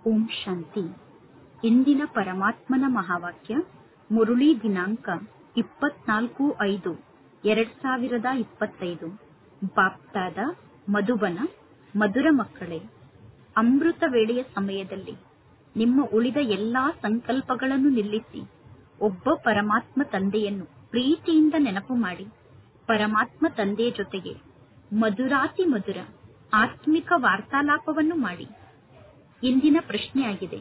ಓಂ ಶಾಂತಿ ಇಂದಿನ ಪರಮಾತ್ಮನ ಮಹಾವಾಕ್ಯ ಮುರುಳಿ ದಿನಾಂಕ ಇಪ್ಪತ್ನಾಲ್ಕು ಐದು ಎರಡ್ ಸಾವಿರದ ಇಪ್ಪತ್ತೈದು ಬಾಪ್ತಾದ ಮಧುಬನ ಮಧುರ ಮಕ್ಕಳೇ ಅಮೃತ ವೇಳೆಯ ಸಮಯದಲ್ಲಿ ನಿಮ್ಮ ಉಳಿದ ಎಲ್ಲಾ ಸಂಕಲ್ಪಗಳನ್ನು ನಿಲ್ಲಿಸಿ ಒಬ್ಬ ಪರಮಾತ್ಮ ತಂದೆಯನ್ನು ಪ್ರೀತಿಯಿಂದ ನೆನಪು ಮಾಡಿ ಪರಮಾತ್ಮ ತಂದೆಯ ಜೊತೆಗೆ ಮಧುರಾತಿ ಮಧುರ ಆತ್ಮಿಕ ವಾರ್ತಾಲಾಪವನ್ನು ಮಾಡಿ ಇಂದಿನ ಪ್ರಶ್ನೆಯಾಗಿದೆ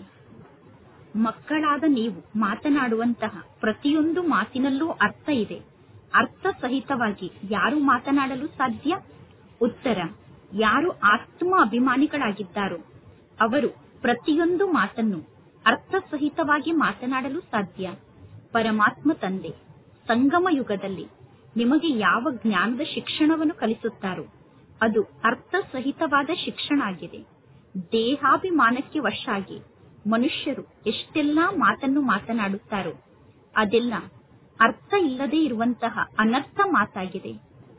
ಮಕ್ಕಳಾದ ನೀವು ಮಾತನಾಡುವಂತಹ ಪ್ರತಿಯೊಂದು ಮಾತಿನಲ್ಲೂ ಅರ್ಥ ಇದೆ ಅರ್ಥ ಸಹಿತವಾಗಿ ಯಾರು ಮಾತನಾಡಲು ಸಾಧ್ಯ ಉತ್ತರ ಯಾರು ಆತ್ಮ ಅಭಿಮಾನಿಗಳಾಗಿದ್ದಾರೋ ಅವರು ಪ್ರತಿಯೊಂದು ಮಾತನ್ನು ಅರ್ಥ ಸಹಿತವಾಗಿ ಮಾತನಾಡಲು ಸಾಧ್ಯ ಪರಮಾತ್ಮ ತಂದೆ ಸಂಗಮ ಯುಗದಲ್ಲಿ ನಿಮಗೆ ಯಾವ ಜ್ಞಾನದ ಶಿಕ್ಷಣವನ್ನು ಕಲಿಸುತ್ತಾರೋ ಅದು ಅರ್ಥ ಸಹಿತವಾದ ಶಿಕ್ಷಣ ಆಗಿದೆ ದೇಹಾಭಿಮಾನಕ್ಕೆ ವಶ ಆಗಿ ಮನುಷ್ಯರು ಎಷ್ಟೆಲ್ಲಾ ಮಾತನ್ನು ಮಾತನಾಡುತ್ತಾರೋ ಅದೆಲ್ಲ ಅರ್ಥ ಇಲ್ಲದೆ ಇರುವಂತಹ ಅನರ್ಥ ಮಾತಾಗಿದೆ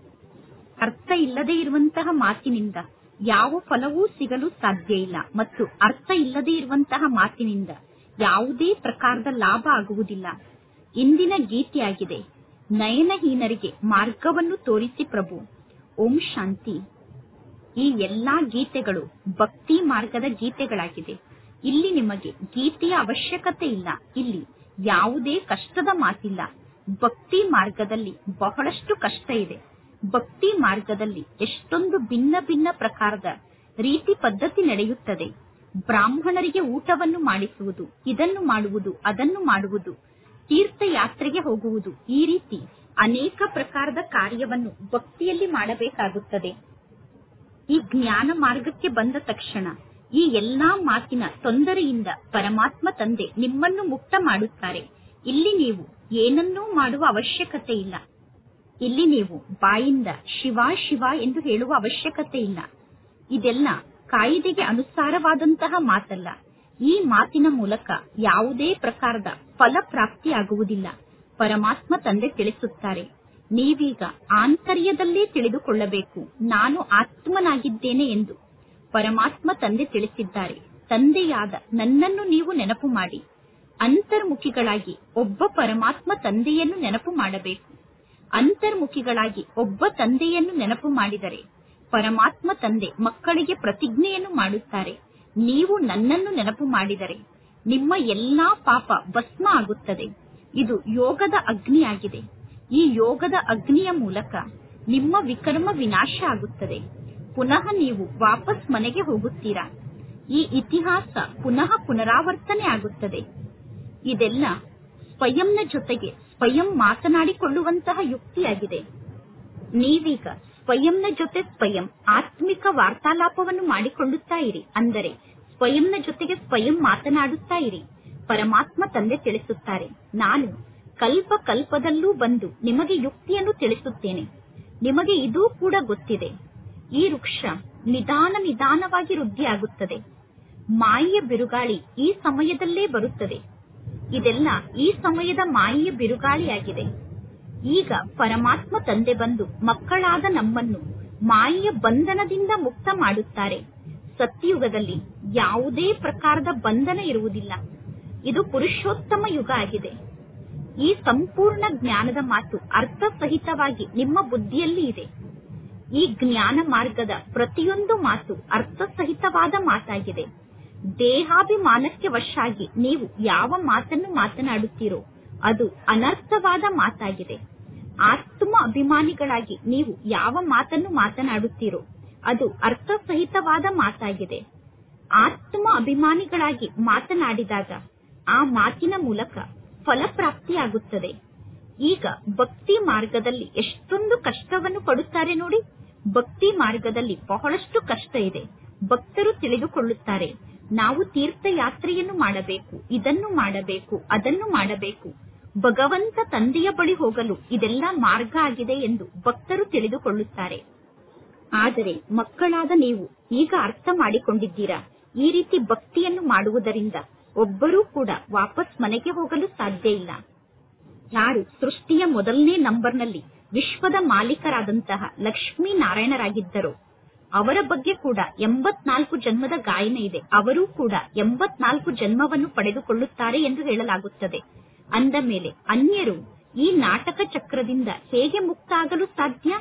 ಅರ್ಥ ಇಲ್ಲದೆ ಇರುವಂತಹ ಮಾತಿನಿಂದ ಯಾವ ಫಲವೂ ಸಿಗಲು ಸಾಧ್ಯ ಇಲ್ಲ ಮತ್ತು ಅರ್ಥ ಇಲ್ಲದೆ ಇರುವಂತಹ ಮಾತಿನಿಂದ ಯಾವುದೇ ಪ್ರಕಾರದ ಲಾಭ ಆಗುವುದಿಲ್ಲ ಇಂದಿನ ಗೀತೆಯಾಗಿದೆ ನಯನಹೀನರಿಗೆ ಮಾರ್ಗವನ್ನು ತೋರಿಸಿ ಪ್ರಭು ಓಂ ಶಾಂತಿ ಈ ಎಲ್ಲಾ ಗೀತೆಗಳು ಭಕ್ತಿ ಮಾರ್ಗದ ಗೀತೆಗಳಾಗಿದೆ ಇಲ್ಲಿ ನಿಮಗೆ ಗೀತೆಯ ಅವಶ್ಯಕತೆ ಇಲ್ಲ ಇಲ್ಲಿ ಯಾವುದೇ ಕಷ್ಟದ ಮಾತಿಲ್ಲ ಭಕ್ತಿ ಮಾರ್ಗದಲ್ಲಿ ಬಹಳಷ್ಟು ಕಷ್ಟ ಇದೆ ಭಕ್ತಿ ಮಾರ್ಗದಲ್ಲಿ ಎಷ್ಟೊಂದು ಭಿನ್ನ ಭಿನ್ನ ಪ್ರಕಾರದ ರೀತಿ ಪದ್ಧತಿ ನಡೆಯುತ್ತದೆ ಬ್ರಾಹ್ಮಣರಿಗೆ ಊಟವನ್ನು ಮಾಡಿಸುವುದು ಇದನ್ನು ಮಾಡುವುದು ಅದನ್ನು ಮಾಡುವುದು ತೀರ್ಥಯಾತ್ರೆಗೆ ಹೋಗುವುದು ಈ ರೀತಿ ಅನೇಕ ಪ್ರಕಾರದ ಕಾರ್ಯವನ್ನು ಭಕ್ತಿಯಲ್ಲಿ ಮಾಡಬೇಕಾಗುತ್ತದೆ ಈ ಜ್ಞಾನ ಮಾರ್ಗಕ್ಕೆ ಬಂದ ತಕ್ಷಣ ಈ ಎಲ್ಲಾ ಮಾತಿನ ತೊಂದರೆಯಿಂದ ಪರಮಾತ್ಮ ತಂದೆ ನಿಮ್ಮನ್ನು ಮುಕ್ತ ಮಾಡುತ್ತಾರೆ ಇಲ್ಲಿ ನೀವು ಏನನ್ನೂ ಮಾಡುವ ಅವಶ್ಯಕತೆ ಇಲ್ಲ ಇಲ್ಲಿ ನೀವು ಬಾಯಿಂದ ಶಿವ ಶಿವ ಎಂದು ಹೇಳುವ ಅವಶ್ಯಕತೆ ಇಲ್ಲ ಇದೆಲ್ಲ ಕಾಯಿದೆಗೆ ಅನುಸಾರವಾದಂತಹ ಮಾತಲ್ಲ ಈ ಮಾತಿನ ಮೂಲಕ ಯಾವುದೇ ಪ್ರಕಾರದ ಫಲ ಪ್ರಾಪ್ತಿಯಾಗುವುದಿಲ್ಲ ಪರಮಾತ್ಮ ತಂದೆ ತಿಳಿಸುತ್ತಾರೆ ನೀವೀಗ ಆಂತರ್ಯದಲ್ಲೇ ತಿಳಿದುಕೊಳ್ಳಬೇಕು ನಾನು ಆತ್ಮನಾಗಿದ್ದೇನೆ ಎಂದು ಪರಮಾತ್ಮ ತಂದೆ ತಿಳಿಸಿದ್ದಾರೆ ತಂದೆಯಾದ ನನ್ನನ್ನು ನೀವು ನೆನಪು ಮಾಡಿ ಅಂತರ್ಮುಖಿಗಳಾಗಿ ಒಬ್ಬ ಪರಮಾತ್ಮ ತಂದೆಯನ್ನು ನೆನಪು ಮಾಡಬೇಕು ಅಂತರ್ಮುಖಿಗಳಾಗಿ ಒಬ್ಬ ತಂದೆಯನ್ನು ನೆನಪು ಮಾಡಿದರೆ ಪರಮಾತ್ಮ ತಂದೆ ಮಕ್ಕಳಿಗೆ ಪ್ರತಿಜ್ಞೆಯನ್ನು ಮಾಡುತ್ತಾರೆ ನೀವು ನನ್ನನ್ನು ನೆನಪು ಮಾಡಿದರೆ ನಿಮ್ಮ ಎಲ್ಲಾ ಪಾಪ ಭಸ್ಮ ಆಗುತ್ತದೆ ಇದು ಯೋಗದ ಅಗ್ನಿಯಾಗಿದೆ ಈ ಯೋಗದ ಅಗ್ನಿಯ ಮೂಲಕ ನಿಮ್ಮ ವಿಕರ್ಮ ವಿನಾಶ ಆಗುತ್ತದೆ ಪುನಃ ನೀವು ವಾಪಸ್ ಮನೆಗೆ ಹೋಗುತ್ತೀರಾ ಈ ಇತಿಹಾಸ ಪುನಃ ಪುನರಾವರ್ತನೆ ಆಗುತ್ತದೆ ಇದೆಲ್ಲ ಸ್ವಯಂನ ಜೊತೆಗೆ ಸ್ವಯಂ ಮಾತನಾಡಿಕೊಳ್ಳುವಂತಹ ಯುಕ್ತಿಯಾಗಿದೆ ನೀವೀಗ ಸ್ವಯಂನ ಜೊತೆ ಸ್ವಯಂ ಆತ್ಮಿಕ ವಾರ್ತಾಲಾಪವನ್ನು ಮಾಡಿಕೊಳ್ಳುತ್ತಾ ಇರಿ ಅಂದರೆ ಸ್ವಯಂನ ಜೊತೆಗೆ ಸ್ವಯಂ ಮಾತನಾಡುತ್ತಾ ಇರಿ ಪರಮಾತ್ಮ ತಂದೆ ತಿಳಿಸುತ್ತಾರೆ ನಾನು ಕಲ್ಪ ಕಲ್ಪದಲ್ಲೂ ಬಂದು ನಿಮಗೆ ಯುಕ್ತಿಯನ್ನು ತಿಳಿಸುತ್ತೇನೆ ನಿಮಗೆ ಇದೂ ಕೂಡ ಗೊತ್ತಿದೆ ಈ ವೃಕ್ಷ ನಿಧಾನ ನಿಧಾನವಾಗಿ ವೃದ್ಧಿಯಾಗುತ್ತದೆ ಮಾಯೆಯ ಬಿರುಗಾಳಿ ಈ ಸಮಯದಲ್ಲೇ ಬರುತ್ತದೆ ಇದೆಲ್ಲ ಈ ಸಮಯದ ಮಾಯೆಯ ಬಿರುಗಾಳಿಯಾಗಿದೆ ಈಗ ಪರಮಾತ್ಮ ತಂದೆ ಬಂದು ಮಕ್ಕಳಾದ ನಮ್ಮನ್ನು ಮಾಯೆಯ ಬಂಧನದಿಂದ ಮುಕ್ತ ಮಾಡುತ್ತಾರೆ ಸತ್ಯಯುಗದಲ್ಲಿ ಯಾವುದೇ ಪ್ರಕಾರದ ಬಂಧನ ಇರುವುದಿಲ್ಲ ಇದು ಪುರುಷೋತ್ತಮ ಯುಗ ಆಗಿದೆ ಈ ಸಂಪೂರ್ಣ ಜ್ಞಾನದ ಮಾತು ಅರ್ಥ ಸಹಿತವಾಗಿ ನಿಮ್ಮ ಬುದ್ಧಿಯಲ್ಲಿ ಇದೆ ಈ ಜ್ಞಾನ ಮಾರ್ಗದ ಪ್ರತಿಯೊಂದು ಮಾತು ಅರ್ಥ ಸಹಿತವಾದ ಮಾತಾಗಿದೆ ದೇಹಾಭಿಮಾನಕ್ಕೆ ವಶಾಗಿ ನೀವು ಯಾವ ಮಾತನ್ನು ಮಾತನಾಡುತ್ತೀರೋ ಅದು ಅನರ್ಥವಾದ ಮಾತಾಗಿದೆ ಆತ್ಮ ಅಭಿಮಾನಿಗಳಾಗಿ ನೀವು ಯಾವ ಮಾತನ್ನು ಮಾತನಾಡುತ್ತೀರೋ ಅದು ಅರ್ಥ ಸಹಿತವಾದ ಮಾತಾಗಿದೆ ಆತ್ಮ ಅಭಿಮಾನಿಗಳಾಗಿ ಮಾತನಾಡಿದಾಗ ಆ ಮಾತಿನ ಮೂಲಕ ಫಲಪ್ರಾಪ್ತಿಯಾಗುತ್ತದೆ ಈಗ ಭಕ್ತಿ ಮಾರ್ಗದಲ್ಲಿ ಎಷ್ಟೊಂದು ಕಷ್ಟವನ್ನು ಪಡುತ್ತಾರೆ ನೋಡಿ ಭಕ್ತಿ ಮಾರ್ಗದಲ್ಲಿ ಬಹಳಷ್ಟು ಕಷ್ಟ ಇದೆ ಭಕ್ತರು ತಿಳಿದುಕೊಳ್ಳುತ್ತಾರೆ ನಾವು ತೀರ್ಥಯಾತ್ರೆಯನ್ನು ಮಾಡಬೇಕು ಇದನ್ನು ಮಾಡಬೇಕು ಅದನ್ನು ಮಾಡಬೇಕು ಭಗವಂತ ತಂದೆಯ ಬಳಿ ಹೋಗಲು ಇದೆಲ್ಲ ಮಾರ್ಗ ಆಗಿದೆ ಎಂದು ಭಕ್ತರು ತಿಳಿದುಕೊಳ್ಳುತ್ತಾರೆ ಆದರೆ ಮಕ್ಕಳಾದ ನೀವು ಈಗ ಅರ್ಥ ಮಾಡಿಕೊಂಡಿದ್ದೀರಾ ಈ ರೀತಿ ಭಕ್ತಿಯನ್ನು ಮಾಡುವುದರಿಂದ ಒಬ್ಬರೂ ಕೂಡ ವಾಪಸ್ ಮನೆಗೆ ಹೋಗಲು ಸಾಧ್ಯ ಇಲ್ಲ ಯಾರು ಸೃಷ್ಟಿಯ ಮೊದಲನೇ ನಂಬರ್ನಲ್ಲಿ ವಿಶ್ವದ ಮಾಲೀಕರಾದಂತಹ ಲಕ್ಷ್ಮೀ ನಾರಾಯಣರಾಗಿದ್ದರೋ ಅವರ ಬಗ್ಗೆ ಕೂಡ ಎಂಬತ್ನಾಲ್ಕು ಜನ್ಮದ ಗಾಯನ ಇದೆ ಅವರೂ ಕೂಡ ಎಂಬತ್ನಾಲ್ಕು ಜನ್ಮವನ್ನು ಪಡೆದುಕೊಳ್ಳುತ್ತಾರೆ ಎಂದು ಹೇಳಲಾಗುತ್ತದೆ ಅಂದ ಮೇಲೆ ಅನ್ಯರು ಈ ನಾಟಕ ಚಕ್ರದಿಂದ ಹೇಗೆ ಮುಕ್ತ ಆಗಲು ಸಾಧ್ಯ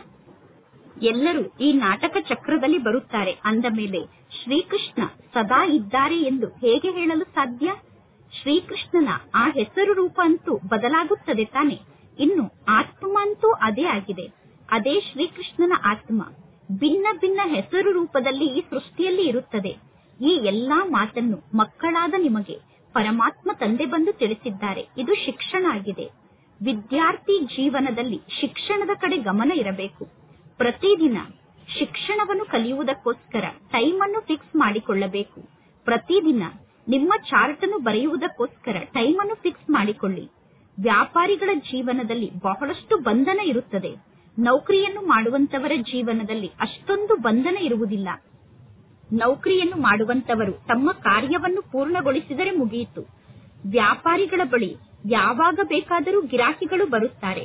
ಎಲ್ಲರೂ ಈ ನಾಟಕ ಚಕ್ರದಲ್ಲಿ ಬರುತ್ತಾರೆ ಅಂದ ಮೇಲೆ ಶ್ರೀಕೃಷ್ಣ ಸದಾ ಇದ್ದಾರೆ ಎಂದು ಹೇಗೆ ಹೇಳಲು ಸಾಧ್ಯ ಶ್ರೀಕೃಷ್ಣನ ಆ ಹೆಸರು ರೂಪ ಅಂತೂ ಬದಲಾಗುತ್ತದೆ ತಾನೆ ಇನ್ನು ಆತ್ಮ ಅಂತೂ ಅದೇ ಆಗಿದೆ ಅದೇ ಶ್ರೀಕೃಷ್ಣನ ಆತ್ಮ ಭಿನ್ನ ಭಿನ್ನ ಹೆಸರು ರೂಪದಲ್ಲಿ ಈ ಸೃಷ್ಟಿಯಲ್ಲಿ ಇರುತ್ತದೆ ಈ ಎಲ್ಲಾ ಮಾತನ್ನು ಮಕ್ಕಳಾದ ನಿಮಗೆ ಪರಮಾತ್ಮ ತಂದೆ ಬಂದು ತಿಳಿಸಿದ್ದಾರೆ ಇದು ಶಿಕ್ಷಣ ಆಗಿದೆ ವಿದ್ಯಾರ್ಥಿ ಜೀವನದಲ್ಲಿ ಶಿಕ್ಷಣದ ಕಡೆ ಗಮನ ಇರಬೇಕು ಪ್ರತಿದಿನ ಶಿಕ್ಷಣವನ್ನು ಕಲಿಯುವುದಕ್ಕೋಸ್ಕರ ಟೈಮ್ ಅನ್ನು ಫಿಕ್ಸ್ ಮಾಡಿಕೊಳ್ಳಬೇಕು ಪ್ರತಿದಿನ ನಿಮ್ಮ ಚಾರ್ಟ್ ಅನ್ನು ಬರೆಯುವುದಕ್ಕೋಸ್ಕರ ಟೈಮ್ ಅನ್ನು ಫಿಕ್ಸ್ ಮಾಡಿಕೊಳ್ಳಿ ವ್ಯಾಪಾರಿಗಳ ಜೀವನದಲ್ಲಿ ಬಹಳಷ್ಟು ಬಂಧನ ಇರುತ್ತದೆ ನೌಕರಿಯನ್ನು ಮಾಡುವಂತವರ ಜೀವನದಲ್ಲಿ ಅಷ್ಟೊಂದು ಬಂಧನ ಇರುವುದಿಲ್ಲ ನೌಕರಿಯನ್ನು ಮಾಡುವಂತವರು ತಮ್ಮ ಕಾರ್ಯವನ್ನು ಪೂರ್ಣಗೊಳಿಸಿದರೆ ಮುಗಿಯಿತು ವ್ಯಾಪಾರಿಗಳ ಬಳಿ ಯಾವಾಗ ಬೇಕಾದರೂ ಗಿರಾಕಿಗಳು ಬರುತ್ತಾರೆ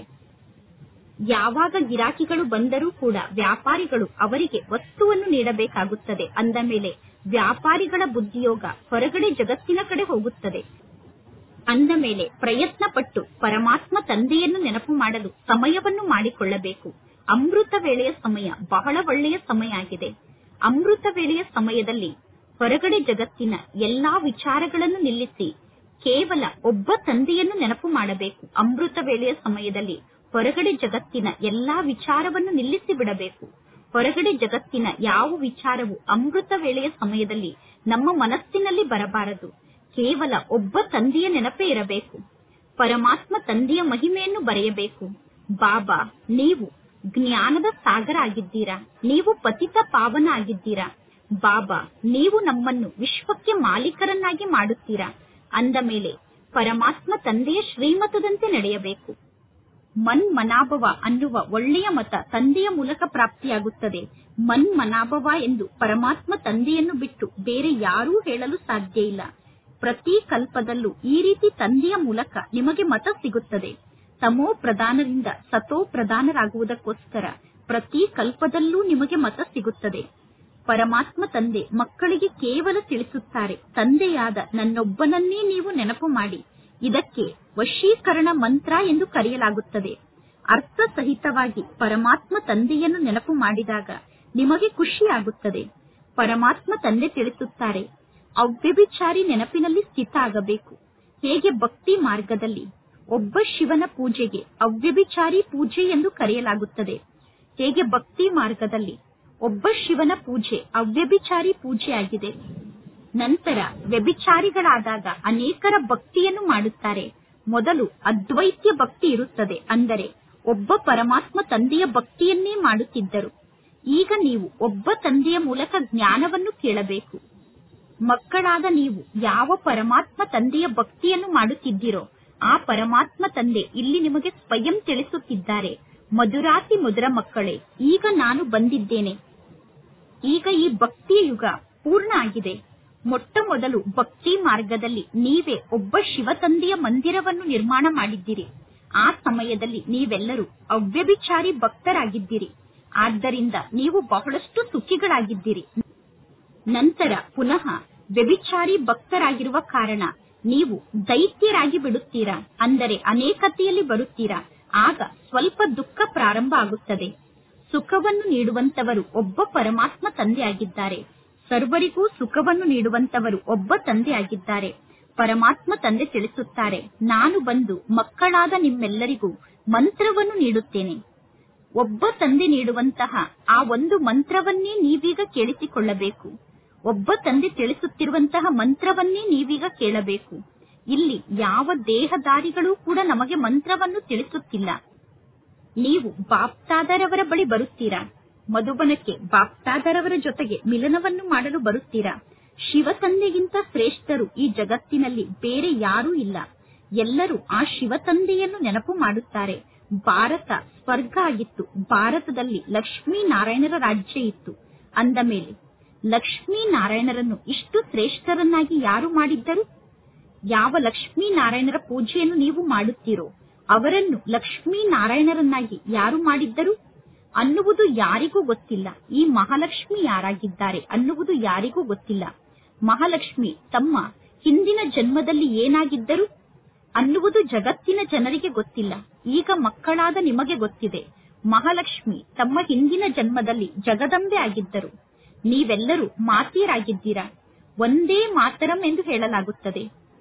ಯಾವಾಗ ಗಿರಾಕಿಗಳು ಬಂದರೂ ಕೂಡ ವ್ಯಾಪಾರಿಗಳು ಅವರಿಗೆ ವಸ್ತುವನ್ನು ನೀಡಬೇಕಾಗುತ್ತದೆ ಅಂದ ಮೇಲೆ ವ್ಯಾಪಾರಿಗಳ ಬುದ್ಧಿಯೋಗ ಹೊರಗಡೆ ಜಗತ್ತಿನ ಕಡೆ ಹೋಗುತ್ತದೆ ಅಂದ ಮೇಲೆ ಪ್ರಯತ್ನ ಪಟ್ಟು ಪರಮಾತ್ಮ ತಂದೆಯನ್ನು ನೆನಪು ಮಾಡಲು ಸಮಯವನ್ನು ಮಾಡಿಕೊಳ್ಳಬೇಕು ಅಮೃತ ವೇಳೆಯ ಸಮಯ ಬಹಳ ಒಳ್ಳೆಯ ಸಮಯ ಆಗಿದೆ ಅಮೃತ ವೇಳೆಯ ಸಮಯದಲ್ಲಿ ಹೊರಗಡೆ ಜಗತ್ತಿನ ಎಲ್ಲಾ ವಿಚಾರಗಳನ್ನು ನಿಲ್ಲಿಸಿ ಕೇವಲ ಒಬ್ಬ ತಂದೆಯನ್ನು ನೆನಪು ಮಾಡಬೇಕು ಅಮೃತ ವೇಳೆಯ ಸಮಯದಲ್ಲಿ ಹೊರಗಡೆ ಜಗತ್ತಿನ ಎಲ್ಲಾ ವಿಚಾರವನ್ನು ನಿಲ್ಲಿಸಿ ಬಿಡಬೇಕು ಹೊರಗಡೆ ಜಗತ್ತಿನ ಯಾವ ವಿಚಾರವು ಅಮೃತ ವೇಳೆಯ ಸಮಯದಲ್ಲಿ ನಮ್ಮ ಮನಸ್ಸಿನಲ್ಲಿ ಬರಬಾರದು ಕೇವಲ ಒಬ್ಬ ತಂದೆಯ ನೆನಪೇ ಇರಬೇಕು ಪರಮಾತ್ಮ ತಂದೆಯ ಮಹಿಮೆಯನ್ನು ಬರೆಯಬೇಕು ಬಾಬಾ ನೀವು ಜ್ಞಾನದ ಸಾಗರ ಆಗಿದ್ದೀರಾ ನೀವು ಪತಿತ ಪಾವನ ಆಗಿದ್ದೀರಾ ಬಾಬಾ ನೀವು ನಮ್ಮನ್ನು ವಿಶ್ವಕ್ಕೆ ಮಾಲೀಕರನ್ನಾಗಿ ಮಾಡುತ್ತೀರಾ ಅಂದ ಮೇಲೆ ಪರಮಾತ್ಮ ತಂದೆಯ ಶ್ರೀಮತದಂತೆ ನಡೆಯಬೇಕು ಮನ್ ಮನಾಭವ ಅನ್ನುವ ಒಳ್ಳೆಯ ಮತ ತಂದೆಯ ಮೂಲಕ ಪ್ರಾಪ್ತಿಯಾಗುತ್ತದೆ ಮನ್ ಮನಾಭವ ಎಂದು ಪರಮಾತ್ಮ ತಂದೆಯನ್ನು ಬಿಟ್ಟು ಬೇರೆ ಯಾರೂ ಹೇಳಲು ಸಾಧ್ಯ ಇಲ್ಲ ಪ್ರತಿ ಕಲ್ಪದಲ್ಲೂ ಈ ರೀತಿ ತಂದೆಯ ಮೂಲಕ ನಿಮಗೆ ಮತ ಸಿಗುತ್ತದೆ ತಮೋ ಪ್ರಧಾನರಿಂದ ಸತೋ ಪ್ರಧಾನರಾಗುವುದಕ್ಕೋಸ್ಕರ ಪ್ರತಿ ಕಲ್ಪದಲ್ಲೂ ನಿಮಗೆ ಮತ ಸಿಗುತ್ತದೆ ಪರಮಾತ್ಮ ತಂದೆ ಮಕ್ಕಳಿಗೆ ಕೇವಲ ತಿಳಿಸುತ್ತಾರೆ ತಂದೆಯಾದ ನನ್ನೊಬ್ಬನನ್ನೇ ನೀವು ನೆನಪು ಮಾಡಿ ಇದಕ್ಕೆ ವಶೀಕರಣ ಮಂತ್ರ ಎಂದು ಕರೆಯಲಾಗುತ್ತದೆ ಅರ್ಥ ಸಹಿತವಾಗಿ ಪರಮಾತ್ಮ ತಂದೆಯನ್ನು ನೆನಪು ಮಾಡಿದಾಗ ನಿಮಗೆ ಖುಷಿಯಾಗುತ್ತದೆ ಪರಮಾತ್ಮ ತಂದೆ ತಿಳಿಸುತ್ತಾರೆ ಅವ್ಯಭಿಚಾರಿ ನೆನಪಿನಲ್ಲಿ ಸ್ಥಿತ ಆಗಬೇಕು ಹೇಗೆ ಭಕ್ತಿ ಮಾರ್ಗದಲ್ಲಿ ಒಬ್ಬ ಶಿವನ ಪೂಜೆಗೆ ಅವ್ಯಭಿಚಾರಿ ಪೂಜೆ ಎಂದು ಕರೆಯಲಾಗುತ್ತದೆ ಹೇಗೆ ಭಕ್ತಿ ಮಾರ್ಗದಲ್ಲಿ ಒಬ್ಬ ಶಿವನ ಪೂಜೆ ಅವ್ಯಭಿಚಾರಿ ಪೂಜೆ ಆಗಿದೆ ನಂತರ ವ್ಯಭಿಚಾರಿಗಳಾದಾಗ ಅನೇಕರ ಭಕ್ತಿಯನ್ನು ಮಾಡುತ್ತಾರೆ ಮೊದಲು ಅದ್ವೈತ್ಯ ಭಕ್ತಿ ಇರುತ್ತದೆ ಅಂದರೆ ಒಬ್ಬ ಪರಮಾತ್ಮ ತಂದೆಯ ಭಕ್ತಿಯನ್ನೇ ಮಾಡುತ್ತಿದ್ದರು ಈಗ ನೀವು ಒಬ್ಬ ತಂದೆಯ ಮೂಲಕ ಜ್ಞಾನವನ್ನು ಕೇಳಬೇಕು ಮಕ್ಕಳಾದ ನೀವು ಯಾವ ಪರಮಾತ್ಮ ತಂದೆಯ ಭಕ್ತಿಯನ್ನು ಮಾಡುತ್ತಿದ್ದೀರೋ ಆ ಪರಮಾತ್ಮ ತಂದೆ ಇಲ್ಲಿ ನಿಮಗೆ ಸ್ವಯಂ ತಿಳಿಸುತ್ತಿದ್ದಾರೆ ಮಧುರಾತಿ ಮಧುರ ಮಕ್ಕಳೇ ಈಗ ನಾನು ಬಂದಿದ್ದೇನೆ ಈಗ ಈ ಭಕ್ತಿಯ ಯುಗ ಪೂರ್ಣ ಆಗಿದೆ ಮೊಟ್ಟ ಮೊದಲು ಭಕ್ತಿ ಮಾರ್ಗದಲ್ಲಿ ನೀವೇ ಒಬ್ಬ ಶಿವ ತಂದೆಯ ಮಂದಿರವನ್ನು ನಿರ್ಮಾಣ ಮಾಡಿದ್ದೀರಿ ಆ ಸಮಯದಲ್ಲಿ ನೀವೆಲ್ಲರೂ ಅವ್ಯಭಿಚಾರಿ ಭಕ್ತರಾಗಿದ್ದೀರಿ ಆದ್ದರಿಂದ ನೀವು ಬಹಳಷ್ಟು ಸುಖಿಗಳಾಗಿದ್ದೀರಿ ನಂತರ ಪುನಃ ವ್ಯಭಿಚಾರಿ ಭಕ್ತರಾಗಿರುವ ಕಾರಣ ನೀವು ದೈತ್ಯರಾಗಿ ಬಿಡುತ್ತೀರಾ ಅಂದರೆ ಅನೇಕತೆಯಲ್ಲಿ ಬರುತ್ತೀರಾ ಆಗ ಸ್ವಲ್ಪ ದುಃಖ ಪ್ರಾರಂಭ ಆಗುತ್ತದೆ ಸುಖವನ್ನು ನೀಡುವಂತವರು ಒಬ್ಬ ಪರಮಾತ್ಮ ತಂದೆ ಆಗಿದ್ದಾರೆ ಸರ್ವರಿಗೂ ಸುಖವನ್ನು ನೀಡುವಂತವರು ಒಬ್ಬ ತಂದೆ ಆಗಿದ್ದಾರೆ ಪರಮಾತ್ಮ ತಂದೆ ತಿಳಿಸುತ್ತಾರೆ ನಾನು ಬಂದು ಮಕ್ಕಳಾದ ನಿಮ್ಮೆಲ್ಲರಿಗೂ ಮಂತ್ರವನ್ನು ನೀಡುತ್ತೇನೆ ಒಬ್ಬ ತಂದೆ ನೀಡುವಂತಹ ಆ ಒಂದು ಮಂತ್ರವನ್ನೇ ನೀವೀಗ ಕೇಳಿಸಿಕೊಳ್ಳಬೇಕು ಒಬ್ಬ ತಂದೆ ತಿಳಿಸುತ್ತಿರುವಂತಹ ಮಂತ್ರವನ್ನೇ ನೀವೀಗ ಕೇಳಬೇಕು ಇಲ್ಲಿ ಯಾವ ದೇಹದಾರಿಗಳೂ ಕೂಡ ನಮಗೆ ಮಂತ್ರವನ್ನು ತಿಳಿಸುತ್ತಿಲ್ಲ ನೀವು ಬಾಪ್ತಾದರವರ ಬಳಿ ಬರುತ್ತೀರಾ ಮಧುಬನಕ್ಕೆ ಬಾಪ್ತಾದರವರ ಜೊತೆಗೆ ಮಿಲನವನ್ನು ಮಾಡಲು ಬರುತ್ತೀರಾ ಶಿವ ತಂದೆಗಿಂತ ಶ್ರೇಷ್ಠರು ಈ ಜಗತ್ತಿನಲ್ಲಿ ಬೇರೆ ಯಾರೂ ಇಲ್ಲ ಎಲ್ಲರೂ ಆ ಶಿವ ತಂದೆಯನ್ನು ನೆನಪು ಮಾಡುತ್ತಾರೆ ಭಾರತ ಸ್ವರ್ಗ ಆಗಿತ್ತು ಭಾರತದಲ್ಲಿ ಲಕ್ಷ್ಮೀ ನಾರಾಯಣರ ರಾಜ್ಯ ಇತ್ತು ಅಂದ ಮೇಲೆ ಲಕ್ಷ್ಮೀ ನಾರಾಯಣರನ್ನು ಇಷ್ಟು ಶ್ರೇಷ್ಠರನ್ನಾಗಿ ಯಾರು ಮಾಡಿದ್ದರು ಯಾವ ಲಕ್ಷ್ಮೀ ನಾರಾಯಣರ ಪೂಜೆಯನ್ನು ನೀವು ಮಾಡುತ್ತೀರೋ ಅವರನ್ನು ಲಕ್ಷ್ಮೀ ನಾರಾಯಣರನ್ನಾಗಿ ಯಾರು ಮಾಡಿದ್ದರು ಅನ್ನುವುದು ಯಾರಿಗೂ ಗೊತ್ತಿಲ್ಲ ಈ ಮಹಾಲಕ್ಷ್ಮಿ ಯಾರಾಗಿದ್ದಾರೆ ಅನ್ನುವುದು ಯಾರಿಗೂ ಗೊತ್ತಿಲ್ಲ ಮಹಾಲಕ್ಷ್ಮಿ ತಮ್ಮ ಹಿಂದಿನ ಜನ್ಮದಲ್ಲಿ ಏನಾಗಿದ್ದರು ಅನ್ನುವುದು ಜಗತ್ತಿನ ಜನರಿಗೆ ಗೊತ್ತಿಲ್ಲ ಈಗ ಮಕ್ಕಳಾದ ನಿಮಗೆ ಗೊತ್ತಿದೆ ಮಹಾಲಕ್ಷ್ಮಿ ತಮ್ಮ ಹಿಂದಿನ ಜನ್ಮದಲ್ಲಿ ಜಗದಂಬೆ ಆಗಿದ್ದರು ನೀವೆಲ್ಲರೂ ಮಾತೆಯರಾಗಿದ್ದೀರಾ ಒಂದೇ ಮಾತರಂ ಎಂದು ಹೇಳಲಾಗುತ್ತದೆ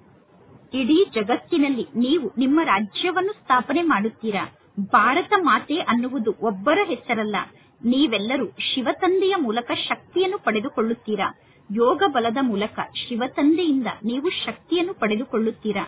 ಇಡೀ ಜಗತ್ತಿನಲ್ಲಿ ನೀವು ನಿಮ್ಮ ರಾಜ್ಯವನ್ನು ಸ್ಥಾಪನೆ ಮಾಡುತ್ತೀರಾ ಭಾರತ ಮಾತೆ ಅನ್ನುವುದು ಒಬ್ಬರ ಹೆಸರಲ್ಲ ನೀವೆಲ್ಲರೂ ಶಿವತಂದೆಯ ಮೂಲಕ ಶಕ್ತಿಯನ್ನು ಪಡೆದುಕೊಳ್ಳುತ್ತೀರಾ ಯೋಗ ಬಲದ ಮೂಲಕ ಶಿವತಂದೆಯಿಂದ ನೀವು ಶಕ್ತಿಯನ್ನು ಪಡೆದುಕೊಳ್ಳುತ್ತೀರಾ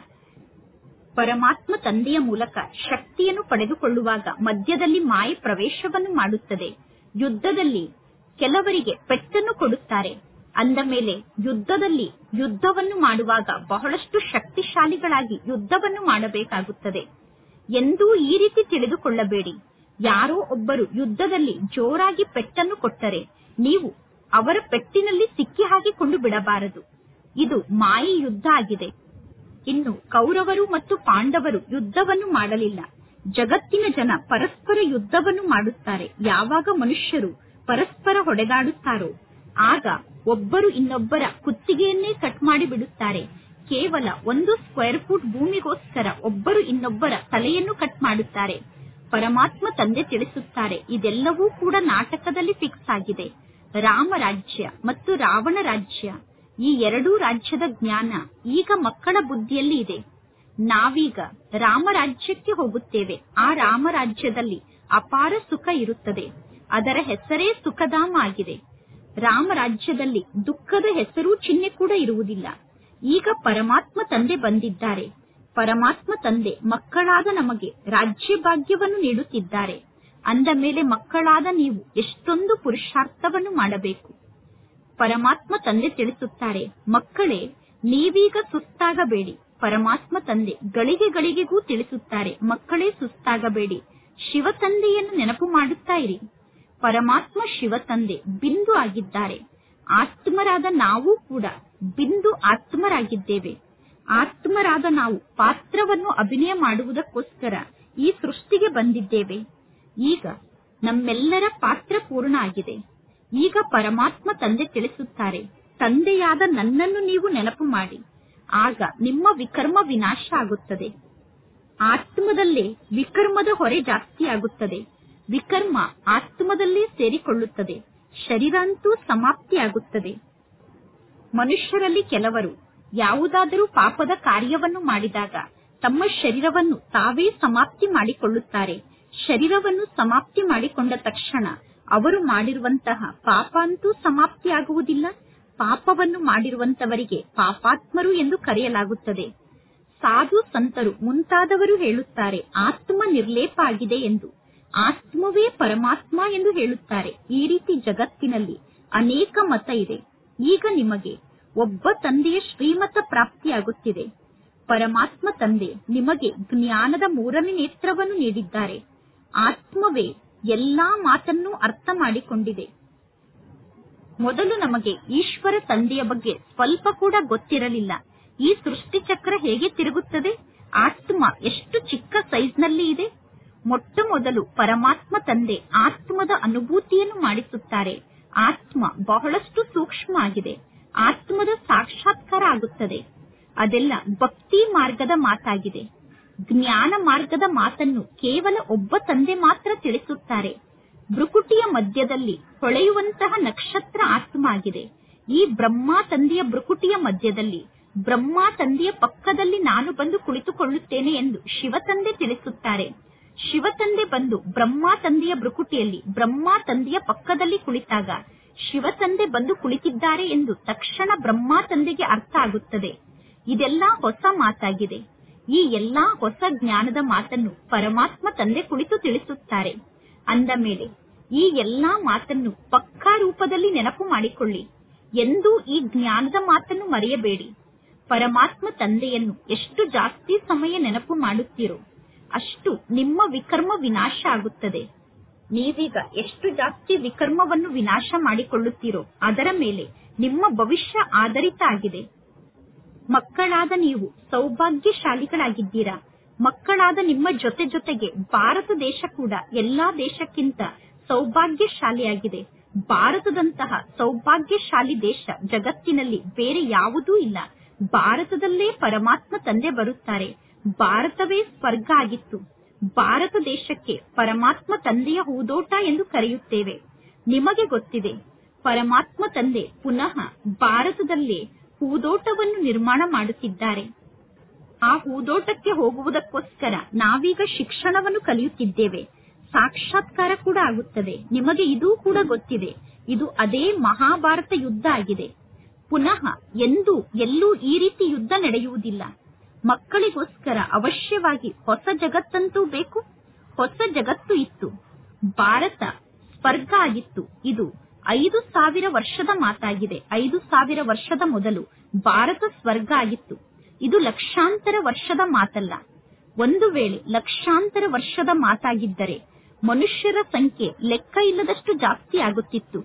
ಪರಮಾತ್ಮ ತಂದೆಯ ಮೂಲಕ ಶಕ್ತಿಯನ್ನು ಪಡೆದುಕೊಳ್ಳುವಾಗ ಮಧ್ಯದಲ್ಲಿ ಮಾಯೆ ಪ್ರವೇಶವನ್ನು ಮಾಡುತ್ತದೆ ಯುದ್ಧದಲ್ಲಿ ಕೆಲವರಿಗೆ ಪೆಟ್ಟನ್ನು ಕೊಡುತ್ತಾರೆ ಅಂದ ಮೇಲೆ ಯುದ್ಧದಲ್ಲಿ ಯುದ್ಧವನ್ನು ಮಾಡುವಾಗ ಬಹಳಷ್ಟು ಶಕ್ತಿಶಾಲಿಗಳಾಗಿ ಯುದ್ಧವನ್ನು ಮಾಡಬೇಕಾಗುತ್ತದೆ ಎಂದೂ ಈ ರೀತಿ ತಿಳಿದುಕೊಳ್ಳಬೇಡಿ ಯಾರೋ ಒಬ್ಬರು ಯುದ್ಧದಲ್ಲಿ ಜೋರಾಗಿ ಪೆಟ್ಟನ್ನು ಕೊಟ್ಟರೆ ನೀವು ಅವರ ಪೆಟ್ಟಿನಲ್ಲಿ ಸಿಕ್ಕಿ ಹಾಕಿಕೊಂಡು ಬಿಡಬಾರದು ಇದು ಮಾಯಿ ಯುದ್ಧ ಆಗಿದೆ ಇನ್ನು ಕೌರವರು ಮತ್ತು ಪಾಂಡವರು ಯುದ್ಧವನ್ನು ಮಾಡಲಿಲ್ಲ ಜಗತ್ತಿನ ಜನ ಪರಸ್ಪರ ಯುದ್ಧವನ್ನು ಮಾಡುತ್ತಾರೆ ಯಾವಾಗ ಮನುಷ್ಯರು ಪರಸ್ಪರ ಹೊಡೆದಾಡುತ್ತಾರೋ ಆಗ ಒಬ್ಬರು ಇನ್ನೊಬ್ಬರ ಕುತ್ತಿಗೆಯನ್ನೇ ಕಟ್ ಮಾಡಿ ಬಿಡುತ್ತಾರೆ ಕೇವಲ ಒಂದು ಸ್ಕ್ವೇರ್ ಫೂಟ್ ಭೂಮಿಗೋಸ್ಕರ ಒಬ್ಬರು ಇನ್ನೊಬ್ಬರ ತಲೆಯನ್ನು ಕಟ್ ಮಾಡುತ್ತಾರೆ ಪರಮಾತ್ಮ ತಂದೆ ತಿಳಿಸುತ್ತಾರೆ ಇದೆಲ್ಲವೂ ಕೂಡ ನಾಟಕದಲ್ಲಿ ಫಿಕ್ಸ್ ಆಗಿದೆ ರಾಮ ರಾಜ್ಯ ಮತ್ತು ರಾವಣ ರಾಜ್ಯ ಈ ಎರಡೂ ರಾಜ್ಯದ ಜ್ಞಾನ ಈಗ ಮಕ್ಕಳ ಬುದ್ಧಿಯಲ್ಲಿ ಇದೆ ನಾವೀಗ ರಾಮರಾಜ್ಯಕ್ಕೆ ಹೋಗುತ್ತೇವೆ ಆ ರಾಮರಾಜ್ಯದಲ್ಲಿ ಅಪಾರ ಸುಖ ಇರುತ್ತದೆ ಅದರ ಹೆಸರೇ ಸುಖಧಾಮ ಆಗಿದೆ ರಾಮರಾಜ್ಯದಲ್ಲಿ ದುಃಖದ ಹೆಸರು ಚಿಹ್ನೆ ಕೂಡ ಇರುವುದಿಲ್ಲ ಈಗ ಪರಮಾತ್ಮ ತಂದೆ ಬಂದಿದ್ದಾರೆ ಪರಮಾತ್ಮ ತಂದೆ ಮಕ್ಕಳಾದ ನಮಗೆ ರಾಜ್ಯ ಭಾಗ್ಯವನ್ನು ನೀಡುತ್ತಿದ್ದಾರೆ ಅಂದ ಮೇಲೆ ಮಕ್ಕಳಾದ ನೀವು ಎಷ್ಟೊಂದು ಪುರುಷಾರ್ಥವನ್ನು ಮಾಡಬೇಕು ಪರಮಾತ್ಮ ತಂದೆ ತಿಳಿಸುತ್ತಾರೆ ಮಕ್ಕಳೇ ನೀವೀಗ ಸುಸ್ತಾಗಬೇಡಿ ಪರಮಾತ್ಮ ತಂದೆ ಗಳಿಗೆ ಗಳಿಗೆಗೂ ತಿಳಿಸುತ್ತಾರೆ ಮಕ್ಕಳೇ ಸುಸ್ತಾಗಬೇಡಿ ಶಿವ ತಂದೆಯನ್ನು ನೆನಪು ಮಾಡುತ್ತಾ ಇರಿ ಪರಮಾತ್ಮ ಶಿವ ತಂದೆ ಬಿಂದು ಆಗಿದ್ದಾರೆ ಆತ್ಮರಾದ ನಾವು ಕೂಡ ಬಿಂದು ಆತ್ಮರಾಗಿದ್ದೇವೆ ಆತ್ಮರಾದ ನಾವು ಪಾತ್ರವನ್ನು ಅಭಿನಯ ಮಾಡುವುದಕ್ಕೋಸ್ಕರ ಈ ಸೃಷ್ಟಿಗೆ ಬಂದಿದ್ದೇವೆ ಈಗ ನಮ್ಮೆಲ್ಲರ ಪಾತ್ರ ಪೂರ್ಣ ಆಗಿದೆ ಈಗ ಪರಮಾತ್ಮ ತಂದೆ ತಿಳಿಸುತ್ತಾರೆ ತಂದೆಯಾದ ನನ್ನನ್ನು ನೀವು ನೆನಪು ಮಾಡಿ ಆಗ ನಿಮ್ಮ ವಿಕರ್ಮ ವಿನಾಶ ಆಗುತ್ತದೆ ಆತ್ಮದಲ್ಲೇ ವಿಕರ್ಮದ ಹೊರೆ ಜಾಸ್ತಿ ಆಗುತ್ತದೆ ವಿಕರ್ಮ ಆತ್ಮದಲ್ಲೇ ಸೇರಿಕೊಳ್ಳುತ್ತದೆ ಶರೀರ ಅಂತೂ ಸಮಾಪ್ತಿಯಾಗುತ್ತದೆ ಮನುಷ್ಯರಲ್ಲಿ ಕೆಲವರು ಯಾವುದಾದರೂ ಪಾಪದ ಕಾರ್ಯವನ್ನು ಮಾಡಿದಾಗ ತಮ್ಮ ಶರೀರವನ್ನು ತಾವೇ ಸಮಾಪ್ತಿ ಮಾಡಿಕೊಳ್ಳುತ್ತಾರೆ ಶರೀರವನ್ನು ಸಮಾಪ್ತಿ ಮಾಡಿಕೊಂಡ ತಕ್ಷಣ ಅವರು ಮಾಡಿರುವಂತಹ ಪಾಪ ಅಂತೂ ಸಮಾಪ್ತಿಯಾಗುವುದಿಲ್ಲ ಪಾಪವನ್ನು ಮಾಡಿರುವಂತವರಿಗೆ ಪಾಪಾತ್ಮರು ಎಂದು ಕರೆಯಲಾಗುತ್ತದೆ ಸಾಧು ಸಂತರು ಮುಂತಾದವರು ಹೇಳುತ್ತಾರೆ ಆತ್ಮ ನಿರ್ಲೇಪ ಆಗಿದೆ ಎಂದು ಆತ್ಮವೇ ಪರಮಾತ್ಮ ಎಂದು ಹೇಳುತ್ತಾರೆ ಈ ರೀತಿ ಜಗತ್ತಿನಲ್ಲಿ ಅನೇಕ ಮತ ಇದೆ ಈಗ ನಿಮಗೆ ಒಬ್ಬ ತಂದೆಯ ಶ್ರೀಮತ ಪ್ರಾಪ್ತಿಯಾಗುತ್ತಿದೆ ಪರಮಾತ್ಮ ತಂದೆ ನಿಮಗೆ ಜ್ಞಾನದ ಮೂರನೇ ನೇತ್ರವನ್ನು ನೀಡಿದ್ದಾರೆ ಆತ್ಮವೇ ಎಲ್ಲಾ ಮಾತನ್ನು ಅರ್ಥ ಮಾಡಿಕೊಂಡಿದೆ ಮೊದಲು ನಮಗೆ ಈಶ್ವರ ತಂದೆಯ ಬಗ್ಗೆ ಸ್ವಲ್ಪ ಕೂಡ ಗೊತ್ತಿರಲಿಲ್ಲ ಈ ಸೃಷ್ಟಿ ಚಕ್ರ ಹೇಗೆ ತಿರುಗುತ್ತದೆ ಆತ್ಮ ಎಷ್ಟು ಚಿಕ್ಕ ಸೈಜ್ನಲ್ಲಿ ಇದೆ ಮೊಟ್ಟ ಮೊದಲು ಪರಮಾತ್ಮ ತಂದೆ ಆತ್ಮದ ಅನುಭೂತಿಯನ್ನು ಮಾಡಿಸುತ್ತಾರೆ ಆತ್ಮ ಬಹಳಷ್ಟು ಸೂಕ್ಷ್ಮ ಆಗಿದೆ ಆತ್ಮದ ಸಾಕ್ಷಾತ್ಕಾರ ಆಗುತ್ತದೆ ಅದೆಲ್ಲ ಭಕ್ತಿ ಮಾರ್ಗದ ಮಾತಾಗಿದೆ ಜ್ಞಾನ ಮಾರ್ಗದ ಮಾತನ್ನು ಕೇವಲ ಒಬ್ಬ ತಂದೆ ಮಾತ್ರ ತಿಳಿಸುತ್ತಾರೆ ಭ್ರುಕುಟಿಯ ಮಧ್ಯದಲ್ಲಿ ಹೊಳೆಯುವಂತಹ ನಕ್ಷತ್ರ ಆತ್ಮ ಆಗಿದೆ ಈ ಬ್ರಹ್ಮ ತಂದೆಯ ಭ್ರುಕುಟಿಯ ಮಧ್ಯದಲ್ಲಿ ಬ್ರಹ್ಮ ತಂದೆಯ ಪಕ್ಕದಲ್ಲಿ ನಾನು ಬಂದು ಕುಳಿತುಕೊಳ್ಳುತ್ತೇನೆ ಎಂದು ಶಿವತಂದೆ ತಿಳಿಸುತ್ತಾರೆ ಶಿವತಂದೆ ಬಂದು ಬ್ರಹ್ಮ ತಂದೆಯ ಭ್ರುಕುಟಿಯಲ್ಲಿ ಬ್ರಹ್ಮ ತಂದೆಯ ಪಕ್ಕದಲ್ಲಿ ಕುಳಿತಾಗ ಶಿವತಂದೆ ಬಂದು ಕುಳಿತಿದ್ದಾರೆ ಎಂದು ತಕ್ಷಣ ಬ್ರಹ್ಮ ತಂದೆಗೆ ಅರ್ಥ ಆಗುತ್ತದೆ ಇದೆಲ್ಲ ಹೊಸ ಮಾತಾಗಿದೆ ಈ ಎಲ್ಲಾ ಹೊಸ ಜ್ಞಾನದ ಮಾತನ್ನು ಪರಮಾತ್ಮ ತಂದೆ ಕುಳಿತು ತಿಳಿಸುತ್ತಾರೆ ಅಂದ ಮೇಲೆ ಈ ಎಲ್ಲಾ ಮಾತನ್ನು ಪಕ್ಕಾ ರೂಪದಲ್ಲಿ ನೆನಪು ಮಾಡಿಕೊಳ್ಳಿ ಎಂದೂ ಈ ಜ್ಞಾನದ ಮಾತನ್ನು ಮರೆಯಬೇಡಿ ಪರಮಾತ್ಮ ತಂದೆಯನ್ನು ಎಷ್ಟು ಜಾಸ್ತಿ ಸಮಯ ನೆನಪು ಮಾಡುತ್ತೀರೋ ಅಷ್ಟು ನಿಮ್ಮ ವಿಕರ್ಮ ವಿನಾಶ ಆಗುತ್ತದೆ ನೀವೀಗ ಎಷ್ಟು ಜಾಸ್ತಿ ವಿಕರ್ಮವನ್ನು ವಿನಾಶ ಮಾಡಿಕೊಳ್ಳುತ್ತೀರೋ ಅದರ ಮೇಲೆ ನಿಮ್ಮ ಭವಿಷ್ಯ ಆಧಾರಿತ ಆಗಿದೆ ಮಕ್ಕಳಾದ ನೀವು ಸೌಭಾಗ್ಯಶಾಲಿಗಳಾಗಿದ್ದೀರಾ ಮಕ್ಕಳಾದ ನಿಮ್ಮ ಜೊತೆ ಜೊತೆಗೆ ಭಾರತ ದೇಶ ಕೂಡ ಎಲ್ಲಾ ದೇಶಕ್ಕಿಂತ ಸೌಭಾಗ್ಯಶಾಲಿಯಾಗಿದೆ ಭಾರತದಂತಹ ಸೌಭಾಗ್ಯಶಾಲಿ ದೇಶ ಜಗತ್ತಿನಲ್ಲಿ ಬೇರೆ ಯಾವುದೂ ಇಲ್ಲ ಭಾರತದಲ್ಲೇ ಪರಮಾತ್ಮ ತಂದೆ ಬರುತ್ತಾರೆ ಭಾರತವೇ ಸ್ವರ್ಗ ಆಗಿತ್ತು ಭಾರತ ದೇಶಕ್ಕೆ ಪರಮಾತ್ಮ ತಂದೆಯ ಹೂದೋಟ ಎಂದು ಕರೆಯುತ್ತೇವೆ ನಿಮಗೆ ಗೊತ್ತಿದೆ ಪರಮಾತ್ಮ ತಂದೆ ಪುನಃ ಭಾರತದಲ್ಲೇ ಹೂದೋಟವನ್ನು ನಿರ್ಮಾಣ ಮಾಡುತ್ತಿದ್ದಾರೆ ಆ ಹೂದೋಟಕ್ಕೆ ಹೋಗುವುದಕ್ಕೋಸ್ಕರ ನಾವೀಗ ಶಿಕ್ಷಣವನ್ನು ಕಲಿಯುತ್ತಿದ್ದೇವೆ ಸಾಕ್ಷಾತ್ಕಾರ ಕೂಡ ಆಗುತ್ತದೆ ನಿಮಗೆ ಇದೂ ಕೂಡ ಗೊತ್ತಿದೆ ಇದು ಅದೇ ಮಹಾಭಾರತ ಯುದ್ಧ ಆಗಿದೆ ಪುನಃ ಎಂದೂ ಎಲ್ಲೂ ಈ ರೀತಿ ಯುದ್ಧ ನಡೆಯುವುದಿಲ್ಲ ಮಕ್ಕಳಿಗೋಸ್ಕರ ಅವಶ್ಯವಾಗಿ ಹೊಸ ಜಗತ್ತಂತೂ ಬೇಕು ಹೊಸ ಜಗತ್ತು ಇತ್ತು ಭಾರತ ಸ್ವರ್ಗ ಆಗಿತ್ತು ಇದು ಐದು ಸಾವಿರ ವರ್ಷದ ಮಾತಾಗಿದೆ ಐದು ಸಾವಿರ ವರ್ಷದ ಮೊದಲು ಭಾರತ ಸ್ವರ್ಗ ಆಗಿತ್ತು ಇದು ಲಕ್ಷಾಂತರ ವರ್ಷದ ಮಾತಲ್ಲ ಒಂದು ವೇಳೆ ಲಕ್ಷಾಂತರ ವರ್ಷದ ಮಾತಾಗಿದ್ದರೆ ಮನುಷ್ಯರ ಸಂಖ್ಯೆ ಲೆಕ್ಕ ಇಲ್ಲದಷ್ಟು ಜಾಸ್ತಿ ಆಗುತ್ತಿತ್ತು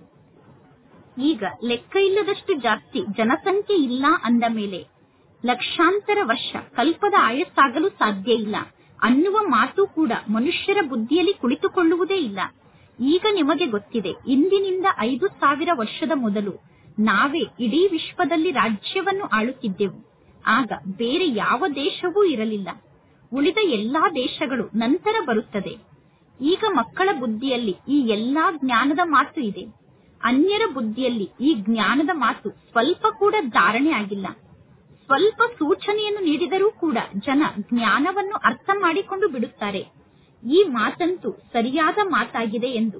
ಈಗ ಲೆಕ್ಕ ಇಲ್ಲದಷ್ಟು ಜಾಸ್ತಿ ಜನಸಂಖ್ಯೆ ಇಲ್ಲ ಅಂದ ಮೇಲೆ ಲಕ್ಷಾಂತರ ವರ್ಷ ಕಲ್ಪದ ಆಯಸ್ಸಾಗಲು ಸಾಧ್ಯ ಇಲ್ಲ ಅನ್ನುವ ಮಾತು ಕೂಡ ಮನುಷ್ಯರ ಬುದ್ಧಿಯಲ್ಲಿ ಕುಳಿತುಕೊಳ್ಳುವುದೇ ಇಲ್ಲ ಈಗ ನಿಮಗೆ ಗೊತ್ತಿದೆ ಇಂದಿನಿಂದ ಐದು ಸಾವಿರ ವರ್ಷದ ಮೊದಲು ನಾವೇ ಇಡೀ ವಿಶ್ವದಲ್ಲಿ ರಾಜ್ಯವನ್ನು ಆಳುತ್ತಿದ್ದೆವು ಆಗ ಬೇರೆ ಯಾವ ದೇಶವೂ ಇರಲಿಲ್ಲ ಉಳಿದ ಎಲ್ಲಾ ದೇಶಗಳು ನಂತರ ಬರುತ್ತದೆ ಈಗ ಮಕ್ಕಳ ಬುದ್ಧಿಯಲ್ಲಿ ಈ ಎಲ್ಲಾ ಜ್ಞಾನದ ಮಾತು ಇದೆ ಅನ್ಯರ ಬುದ್ಧಿಯಲ್ಲಿ ಈ ಜ್ಞಾನದ ಮಾತು ಸ್ವಲ್ಪ ಕೂಡ ಧಾರಣೆ ಆಗಿಲ್ಲ ಸ್ವಲ್ಪ ಸೂಚನೆಯನ್ನು ನೀಡಿದರೂ ಕೂಡ ಜನ ಜ್ಞಾನವನ್ನು ಅರ್ಥ ಮಾಡಿಕೊಂಡು ಬಿಡುತ್ತಾರೆ ಈ ಮಾತಂತೂ ಸರಿಯಾದ ಮಾತಾಗಿದೆ ಎಂದು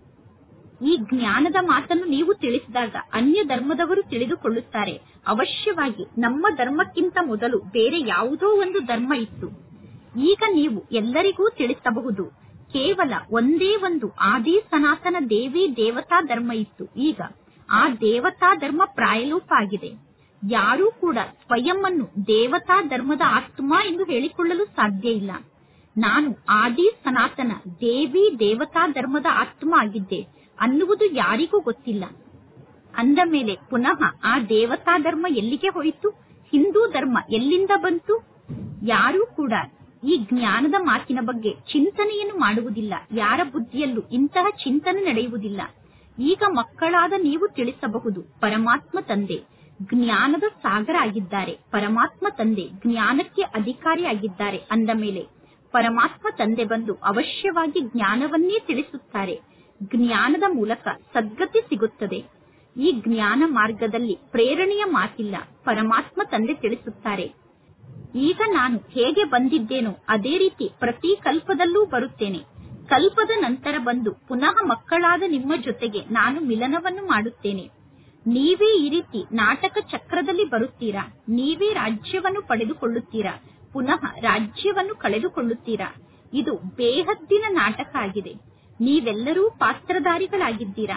ಈ ಜ್ಞಾನದ ಮಾತನ್ನು ನೀವು ತಿಳಿಸಿದಾಗ ಅನ್ಯ ಧರ್ಮದವರು ತಿಳಿದುಕೊಳ್ಳುತ್ತಾರೆ ಅವಶ್ಯವಾಗಿ ನಮ್ಮ ಧರ್ಮಕ್ಕಿಂತ ಮೊದಲು ಬೇರೆ ಯಾವುದೋ ಒಂದು ಧರ್ಮ ಇತ್ತು ಈಗ ನೀವು ಎಲ್ಲರಿಗೂ ತಿಳಿಸಬಹುದು ಕೇವಲ ಒಂದೇ ಒಂದು ಆದಿ ಸನಾತನ ದೇವಿ ದೇವತಾ ಧರ್ಮ ಇತ್ತು ಈಗ ಆ ದೇವತಾ ಧರ್ಮ ಪ್ರಾಯಲೋಪ ಆಗಿದೆ ಯಾರೂ ಕೂಡ ಸ್ವಯಂ ಅನ್ನು ದೇವತಾ ಧರ್ಮದ ಆತ್ಮ ಎಂದು ಹೇಳಿಕೊಳ್ಳಲು ಸಾಧ್ಯ ಇಲ್ಲ ನಾನು ಆದಿ ಸನಾತನ ದೇವಿ ದೇವತಾ ಧರ್ಮದ ಆತ್ಮ ಆಗಿದ್ದೆ ಅನ್ನುವುದು ಯಾರಿಗೂ ಗೊತ್ತಿಲ್ಲ ಅಂದ ಮೇಲೆ ಪುನಃ ಆ ದೇವತಾ ಧರ್ಮ ಎಲ್ಲಿಗೆ ಹೋಯಿತು ಹಿಂದೂ ಧರ್ಮ ಎಲ್ಲಿಂದ ಬಂತು ಯಾರೂ ಕೂಡ ಈ ಜ್ಞಾನದ ಮಾತಿನ ಬಗ್ಗೆ ಚಿಂತನೆಯನ್ನು ಮಾಡುವುದಿಲ್ಲ ಯಾರ ಬುದ್ಧಿಯಲ್ಲೂ ಇಂತಹ ಚಿಂತನೆ ನಡೆಯುವುದಿಲ್ಲ ಈಗ ಮಕ್ಕಳಾದ ನೀವು ತಿಳಿಸಬಹುದು ಪರಮಾತ್ಮ ತಂದೆ ಜ್ಞಾನದ ಸಾಗರ ಆಗಿದ್ದಾರೆ ಪರಮಾತ್ಮ ತಂದೆ ಜ್ಞಾನಕ್ಕೆ ಅಧಿಕಾರಿ ಆಗಿದ್ದಾರೆ ಅಂದ ಮೇಲೆ ಪರಮಾತ್ಮ ತಂದೆ ಬಂದು ಅವಶ್ಯವಾಗಿ ಜ್ಞಾನವನ್ನೇ ತಿಳಿಸುತ್ತಾರೆ ಜ್ಞಾನದ ಮೂಲಕ ಸದ್ಗತಿ ಸಿಗುತ್ತದೆ ಈ ಜ್ಞಾನ ಮಾರ್ಗದಲ್ಲಿ ಪ್ರೇರಣೆಯ ಮಾತಿಲ್ಲ ಪರಮಾತ್ಮ ತಂದೆ ತಿಳಿಸುತ್ತಾರೆ ಈಗ ನಾನು ಹೇಗೆ ಬಂದಿದ್ದೇನೋ ಅದೇ ರೀತಿ ಪ್ರತಿ ಕಲ್ಪದಲ್ಲೂ ಬರುತ್ತೇನೆ ಕಲ್ಪದ ನಂತರ ಬಂದು ಪುನಃ ಮಕ್ಕಳಾದ ನಿಮ್ಮ ಜೊತೆಗೆ ನಾನು ಮಿಲನವನ್ನು ಮಾಡುತ್ತೇನೆ ನೀವೇ ಈ ರೀತಿ ನಾಟಕ ಚಕ್ರದಲ್ಲಿ ಬರುತ್ತೀರಾ ನೀವೇ ರಾಜ್ಯವನ್ನು ಪಡೆದುಕೊಳ್ಳುತ್ತೀರಾ ಪುನಃ ರಾಜ್ಯವನ್ನು ಕಳೆದುಕೊಳ್ಳುತ್ತೀರಾ ಇದು ಬೇಹದ್ದಿನ ನಾಟಕ ಆಗಿದೆ ನೀವೆಲ್ಲರೂ ಪಾತ್ರಧಾರಿಗಳಾಗಿದ್ದೀರಾ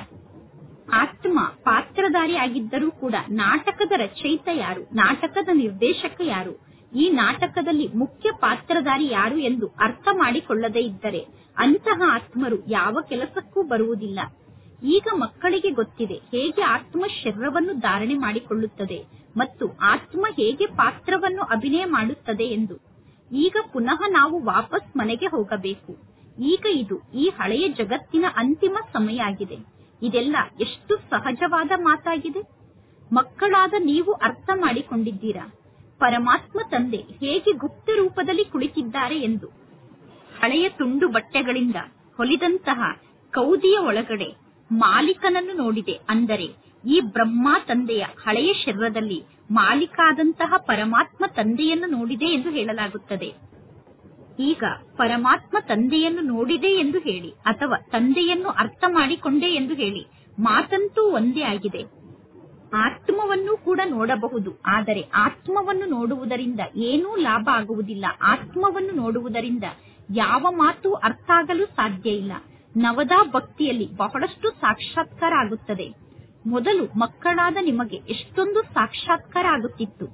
ಆತ್ಮ ಪಾತ್ರಧಾರಿ ಆಗಿದ್ದರೂ ಕೂಡ ನಾಟಕದ ರಚಯಿತ ಯಾರು ನಾಟಕದ ನಿರ್ದೇಶಕ ಯಾರು ಈ ನಾಟಕದಲ್ಲಿ ಮುಖ್ಯ ಪಾತ್ರಧಾರಿ ಯಾರು ಎಂದು ಅರ್ಥ ಮಾಡಿಕೊಳ್ಳದೇ ಇದ್ದರೆ ಅಂತಹ ಆತ್ಮರು ಯಾವ ಕೆಲಸಕ್ಕೂ ಬರುವುದಿಲ್ಲ ಈಗ ಮಕ್ಕಳಿಗೆ ಗೊತ್ತಿದೆ ಹೇಗೆ ಆತ್ಮ ಶರೀರವನ್ನು ಧಾರಣೆ ಮಾಡಿಕೊಳ್ಳುತ್ತದೆ ಮತ್ತು ಆತ್ಮ ಹೇಗೆ ಪಾತ್ರವನ್ನು ಅಭಿನಯ ಮಾಡುತ್ತದೆ ಎಂದು ಈಗ ಪುನಃ ನಾವು ವಾಪಸ್ ಮನೆಗೆ ಹೋಗಬೇಕು ಈಗ ಇದು ಈ ಹಳೆಯ ಜಗತ್ತಿನ ಅಂತಿಮ ಸಮಯ ಆಗಿದೆ ಇದೆಲ್ಲ ಎಷ್ಟು ಸಹಜವಾದ ಮಾತಾಗಿದೆ ಮಕ್ಕಳಾದ ನೀವು ಅರ್ಥ ಮಾಡಿಕೊಂಡಿದ್ದೀರಾ ಪರಮಾತ್ಮ ತಂದೆ ಹೇಗೆ ಗುಪ್ತ ರೂಪದಲ್ಲಿ ಕುಳಿತಿದ್ದಾರೆ ಎಂದು ಹಳೆಯ ತುಂಡು ಬಟ್ಟೆಗಳಿಂದ ಹೊಲಿದಂತಹ ಕೌದಿಯ ಒಳಗಡೆ ಮಾಲೀಕನನ್ನು ನೋಡಿದೆ ಅಂದರೆ ಈ ಬ್ರಹ್ಮ ತಂದೆಯ ಹಳೆಯ ಶರೀರದಲ್ಲಿ ಮಾಲೀಕಾದಂತಹ ಪರಮಾತ್ಮ ತಂದೆಯನ್ನು ನೋಡಿದೆ ಎಂದು ಹೇಳಲಾಗುತ್ತದೆ ಈಗ ಪರಮಾತ್ಮ ತಂದೆಯನ್ನು ನೋಡಿದೆ ಎಂದು ಹೇಳಿ ಅಥವಾ ತಂದೆಯನ್ನು ಅರ್ಥ ಮಾಡಿಕೊಂಡೆ ಎಂದು ಹೇಳಿ ಮಾತಂತೂ ಒಂದೇ ಆಗಿದೆ ಆತ್ಮವನ್ನು ಕೂಡ ನೋಡಬಹುದು ಆದರೆ ಆತ್ಮವನ್ನು ನೋಡುವುದರಿಂದ ಏನೂ ಲಾಭ ಆಗುವುದಿಲ್ಲ ಆತ್ಮವನ್ನು ನೋಡುವುದರಿಂದ ಯಾವ ಮಾತು ಅರ್ಥ ಆಗಲು ಸಾಧ್ಯ ಇಲ್ಲ ನವದಾ ಭಕ್ತಿಯಲ್ಲಿ ಬಹಳಷ್ಟು ಸಾಕ್ಷಾತ್ಕಾರ ಆಗುತ್ತದೆ ಮೊದಲು ಮಕ್ಕಳಾದ ನಿಮಗೆ ಎಷ್ಟೊಂದು ಸಾಕ್ಷಾತ್ಕಾರ ಆಗುತ್ತಿತ್ತು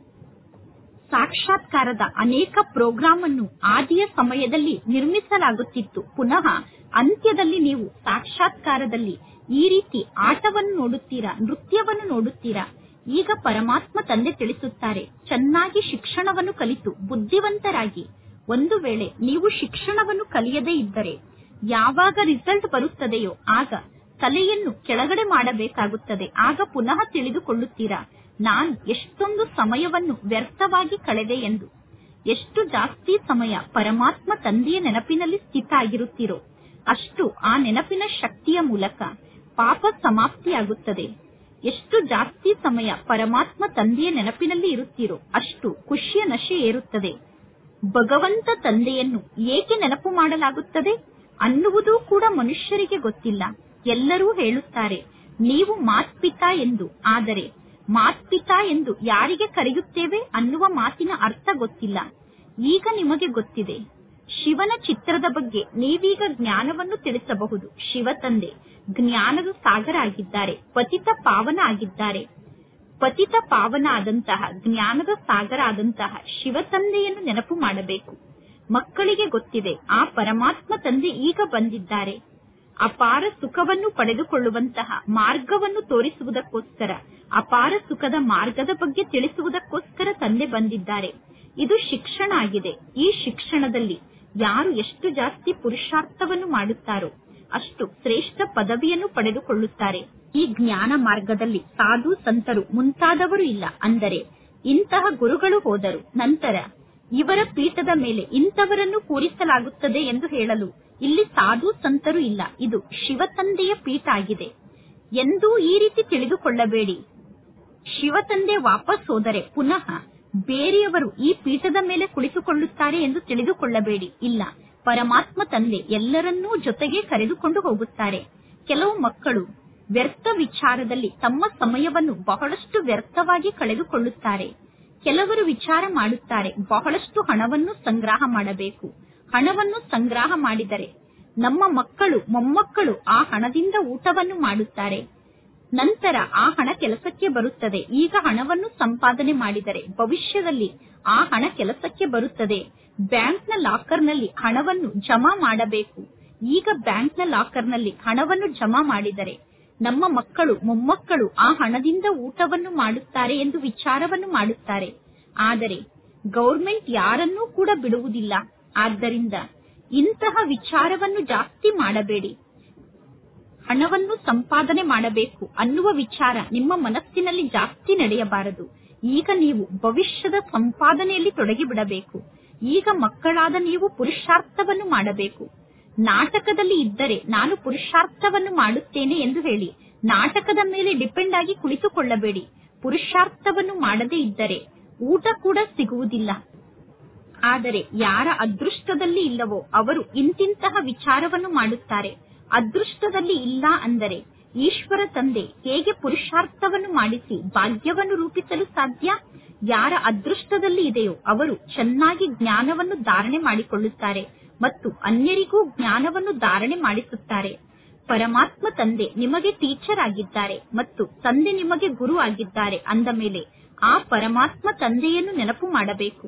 ಸಾಕ್ಷಾತ್ಕಾರದ ಅನೇಕ ಪ್ರೋಗ್ರಾಂ ಅನ್ನು ಆದಿಯ ಸಮಯದಲ್ಲಿ ನಿರ್ಮಿಸಲಾಗುತ್ತಿತ್ತು ಪುನಃ ಅಂತ್ಯದಲ್ಲಿ ನೀವು ಸಾಕ್ಷಾತ್ಕಾರದಲ್ಲಿ ಈ ರೀತಿ ಆಟವನ್ನು ನೋಡುತ್ತೀರಾ ನೃತ್ಯವನ್ನು ನೋಡುತ್ತೀರಾ ಈಗ ಪರಮಾತ್ಮ ತಂದೆ ತಿಳಿಸುತ್ತಾರೆ ಚೆನ್ನಾಗಿ ಶಿಕ್ಷಣವನ್ನು ಕಲಿತು ಬುದ್ಧಿವಂತರಾಗಿ ಒಂದು ವೇಳೆ ನೀವು ಶಿಕ್ಷಣವನ್ನು ಕಲಿಯದೇ ಇದ್ದರೆ ಯಾವಾಗ ರಿಸಲ್ಟ್ ಬರುತ್ತದೆಯೋ ಆಗ ತಲೆಯನ್ನು ಕೆಳಗಡೆ ಮಾಡಬೇಕಾಗುತ್ತದೆ ಆಗ ಪುನಃ ತಿಳಿದುಕೊಳ್ಳುತ್ತೀರಾ ನಾನು ಎಷ್ಟೊಂದು ಸಮಯವನ್ನು ವ್ಯರ್ಥವಾಗಿ ಕಳೆದೆ ಎಂದು ಎಷ್ಟು ಜಾಸ್ತಿ ಸಮಯ ಪರಮಾತ್ಮ ತಂದೆಯ ನೆನಪಿನಲ್ಲಿ ಸ್ಥಿತ ಆಗಿರುತ್ತೀರೋ ಅಷ್ಟು ಆ ನೆನಪಿನ ಶಕ್ತಿಯ ಮೂಲಕ ಪಾಪ ಸಮಾಪ್ತಿಯಾಗುತ್ತದೆ ಎಷ್ಟು ಜಾಸ್ತಿ ಸಮಯ ಪರಮಾತ್ಮ ತಂದೆಯ ನೆನಪಿನಲ್ಲಿ ಇರುತ್ತೀರೋ ಅಷ್ಟು ಖುಷಿಯ ನಶೆ ಏರುತ್ತದೆ ಭಗವಂತ ತಂದೆಯನ್ನು ಏಕೆ ನೆನಪು ಮಾಡಲಾಗುತ್ತದೆ ಅನ್ನುವುದು ಕೂಡ ಮನುಷ್ಯರಿಗೆ ಗೊತ್ತಿಲ್ಲ ಎಲ್ಲರೂ ಹೇಳುತ್ತಾರೆ ನೀವು ಮಾತ್ಪಿತಾ ಎಂದು ಆದರೆ ಮಾತ್ಪಿತಾ ಎಂದು ಯಾರಿಗೆ ಕರೆಯುತ್ತೇವೆ ಅನ್ನುವ ಮಾತಿನ ಅರ್ಥ ಗೊತ್ತಿಲ್ಲ ಈಗ ನಿಮಗೆ ಗೊತ್ತಿದೆ ಶಿವನ ಚಿತ್ರದ ಬಗ್ಗೆ ನೀವೀಗ ಜ್ಞಾನವನ್ನು ತಿಳಿಸಬಹುದು ಶಿವ ತಂದೆ ಜ್ಞಾನದ ಸಾಗರ ಆಗಿದ್ದಾರೆ ಪತಿತ ಪಾವನ ಆಗಿದ್ದಾರೆ ಪತಿತ ಪಾವನ ಆದಂತಹ ಜ್ಞಾನದ ಸಾಗರ ಆದಂತಹ ಶಿವ ತಂದೆಯನ್ನು ನೆನಪು ಮಾಡಬೇಕು ಮಕ್ಕಳಿಗೆ ಗೊತ್ತಿದೆ ಆ ಪರಮಾತ್ಮ ತಂದೆ ಈಗ ಬಂದಿದ್ದಾರೆ ಅಪಾರ ಸುಖವನ್ನು ಪಡೆದುಕೊಳ್ಳುವಂತಹ ಮಾರ್ಗವನ್ನು ತೋರಿಸುವುದಕ್ಕೋಸ್ಕರ ಅಪಾರ ಸುಖದ ಮಾರ್ಗದ ಬಗ್ಗೆ ತಿಳಿಸುವುದಕ್ಕೋಸ್ಕರ ತಂದೆ ಬಂದಿದ್ದಾರೆ ಇದು ಶಿಕ್ಷಣ ಆಗಿದೆ ಈ ಶಿಕ್ಷಣದಲ್ಲಿ ಯಾರು ಎಷ್ಟು ಜಾಸ್ತಿ ಪುರುಷಾರ್ಥವನ್ನು ಮಾಡುತ್ತಾರೋ ಅಷ್ಟು ಶ್ರೇಷ್ಠ ಪದವಿಯನ್ನು ಪಡೆದುಕೊಳ್ಳುತ್ತಾರೆ ಈ ಜ್ಞಾನ ಮಾರ್ಗದಲ್ಲಿ ಸಾಧು ಸಂತರು ಮುಂತಾದವರು ಇಲ್ಲ ಅಂದರೆ ಇಂತಹ ಗುರುಗಳು ಹೋದರು ನಂತರ ಇವರ ಪೀಠದ ಮೇಲೆ ಇಂಥವರನ್ನು ಕೂರಿಸಲಾಗುತ್ತದೆ ಎಂದು ಹೇಳಲು ಇಲ್ಲಿ ಸಾಧು ಸಂತರು ಇಲ್ಲ ಇದು ಶಿವ ತಂದೆಯ ಪೀಠ ಆಗಿದೆ ಎಂದೂ ಈ ರೀತಿ ತಿಳಿದುಕೊಳ್ಳಬೇಡಿ ಶಿವ ತಂದೆ ವಾಪಸ್ ಹೋದರೆ ಪುನಃ ಬೇರೆಯವರು ಈ ಪೀಠದ ಮೇಲೆ ಕುಳಿತುಕೊಳ್ಳುತ್ತಾರೆ ಎಂದು ತಿಳಿದುಕೊಳ್ಳಬೇಡಿ ಇಲ್ಲ ಪರಮಾತ್ಮ ತಂದೆ ಎಲ್ಲರನ್ನೂ ಜೊತೆಗೆ ಕರೆದುಕೊಂಡು ಹೋಗುತ್ತಾರೆ ಕೆಲವು ಮಕ್ಕಳು ವ್ಯರ್ಥ ವಿಚಾರದಲ್ಲಿ ತಮ್ಮ ಸಮಯವನ್ನು ಬಹಳಷ್ಟು ವ್ಯರ್ಥವಾಗಿ ಕಳೆದುಕೊಳ್ಳುತ್ತಾರೆ ಕೆಲವರು ವಿಚಾರ ಮಾಡುತ್ತಾರೆ ಬಹಳಷ್ಟು ಹಣವನ್ನು ಸಂಗ್ರಹ ಮಾಡಬೇಕು ಹಣವನ್ನು ಸಂಗ್ರಹ ಮಾಡಿದರೆ ನಮ್ಮ ಮಕ್ಕಳು ಮೊಮ್ಮಕ್ಕಳು ಆ ಹಣದಿಂದ ಊಟವನ್ನು ಮಾಡುತ್ತಾರೆ ನಂತರ ಆ ಹಣ ಕೆಲಸಕ್ಕೆ ಬರುತ್ತದೆ ಈಗ ಹಣವನ್ನು ಸಂಪಾದನೆ ಮಾಡಿದರೆ ಭವಿಷ್ಯದಲ್ಲಿ ಆ ಹಣ ಕೆಲಸಕ್ಕೆ ಬರುತ್ತದೆ ಬ್ಯಾಂಕ್ನ ಲಾಕರ್ನಲ್ಲಿ ಹಣವನ್ನು ಜಮಾ ಮಾಡಬೇಕು ಈಗ ಬ್ಯಾಂಕ್ನ ಲಾಕರ್ನಲ್ಲಿ ಹಣವನ್ನು ಜಮಾ ಮಾಡಿದರೆ ನಮ್ಮ ಮಕ್ಕಳು ಮೊಮ್ಮಕ್ಕಳು ಆ ಹಣದಿಂದ ಊಟವನ್ನು ಮಾಡುತ್ತಾರೆ ಎಂದು ವಿಚಾರವನ್ನು ಮಾಡುತ್ತಾರೆ ಆದರೆ ಗೌರ್ಮೆಂಟ್ ಯಾರನ್ನೂ ಕೂಡ ಬಿಡುವುದಿಲ್ಲ ಆದ್ದರಿಂದ ಇಂತಹ ವಿಚಾರವನ್ನು ಜಾಸ್ತಿ ಮಾಡಬೇಡಿ ಹಣವನ್ನು ಸಂಪಾದನೆ ಮಾಡಬೇಕು ಅನ್ನುವ ವಿಚಾರ ನಿಮ್ಮ ಮನಸ್ಸಿನಲ್ಲಿ ಜಾಸ್ತಿ ನಡೆಯಬಾರದು ಈಗ ನೀವು ಭವಿಷ್ಯದ ಸಂಪಾದನೆಯಲ್ಲಿ ತೊಡಗಿಬಿಡಬೇಕು ಈಗ ಮಕ್ಕಳಾದ ನೀವು ಪುರುಷಾರ್ಥವನ್ನು ಮಾಡಬೇಕು ನಾಟಕದಲ್ಲಿ ಇದ್ದರೆ ನಾನು ಪುರುಷಾರ್ಥವನ್ನು ಮಾಡುತ್ತೇನೆ ಎಂದು ಹೇಳಿ ನಾಟಕದ ಮೇಲೆ ಡಿಪೆಂಡ್ ಆಗಿ ಕುಳಿತುಕೊಳ್ಳಬೇಡಿ ಪುರುಷಾರ್ಥವನ್ನು ಮಾಡದೇ ಇದ್ದರೆ ಊಟ ಕೂಡ ಸಿಗುವುದಿಲ್ಲ ಆದರೆ ಯಾರ ಅದೃಷ್ಟದಲ್ಲಿ ಇಲ್ಲವೋ ಅವರು ಇಂತಿಂತಹ ವಿಚಾರವನ್ನು ಮಾಡುತ್ತಾರೆ ಅದೃಷ್ಟದಲ್ಲಿ ಇಲ್ಲ ಅಂದರೆ ಈಶ್ವರ ತಂದೆ ಹೇಗೆ ಪುರುಷಾರ್ಥವನ್ನು ಮಾಡಿಸಿ ಭಾಗ್ಯವನ್ನು ರೂಪಿಸಲು ಸಾಧ್ಯ ಯಾರ ಅದೃಷ್ಟದಲ್ಲಿ ಇದೆಯೋ ಅವರು ಚೆನ್ನಾಗಿ ಜ್ಞಾನವನ್ನು ಧಾರಣೆ ಮಾಡಿಕೊಳ್ಳುತ್ತಾರೆ ಮತ್ತು ಅನ್ಯರಿಗೂ ಜ್ಞಾನವನ್ನು ಧಾರಣೆ ಮಾಡಿಸುತ್ತಾರೆ ಪರಮಾತ್ಮ ತಂದೆ ನಿಮಗೆ ಟೀಚರ್ ಆಗಿದ್ದಾರೆ ಮತ್ತು ತಂದೆ ನಿಮಗೆ ಗುರು ಆಗಿದ್ದಾರೆ ಅಂದ ಮೇಲೆ ಆ ಪರಮಾತ್ಮ ತಂದೆಯನ್ನು ನೆನಪು ಮಾಡಬೇಕು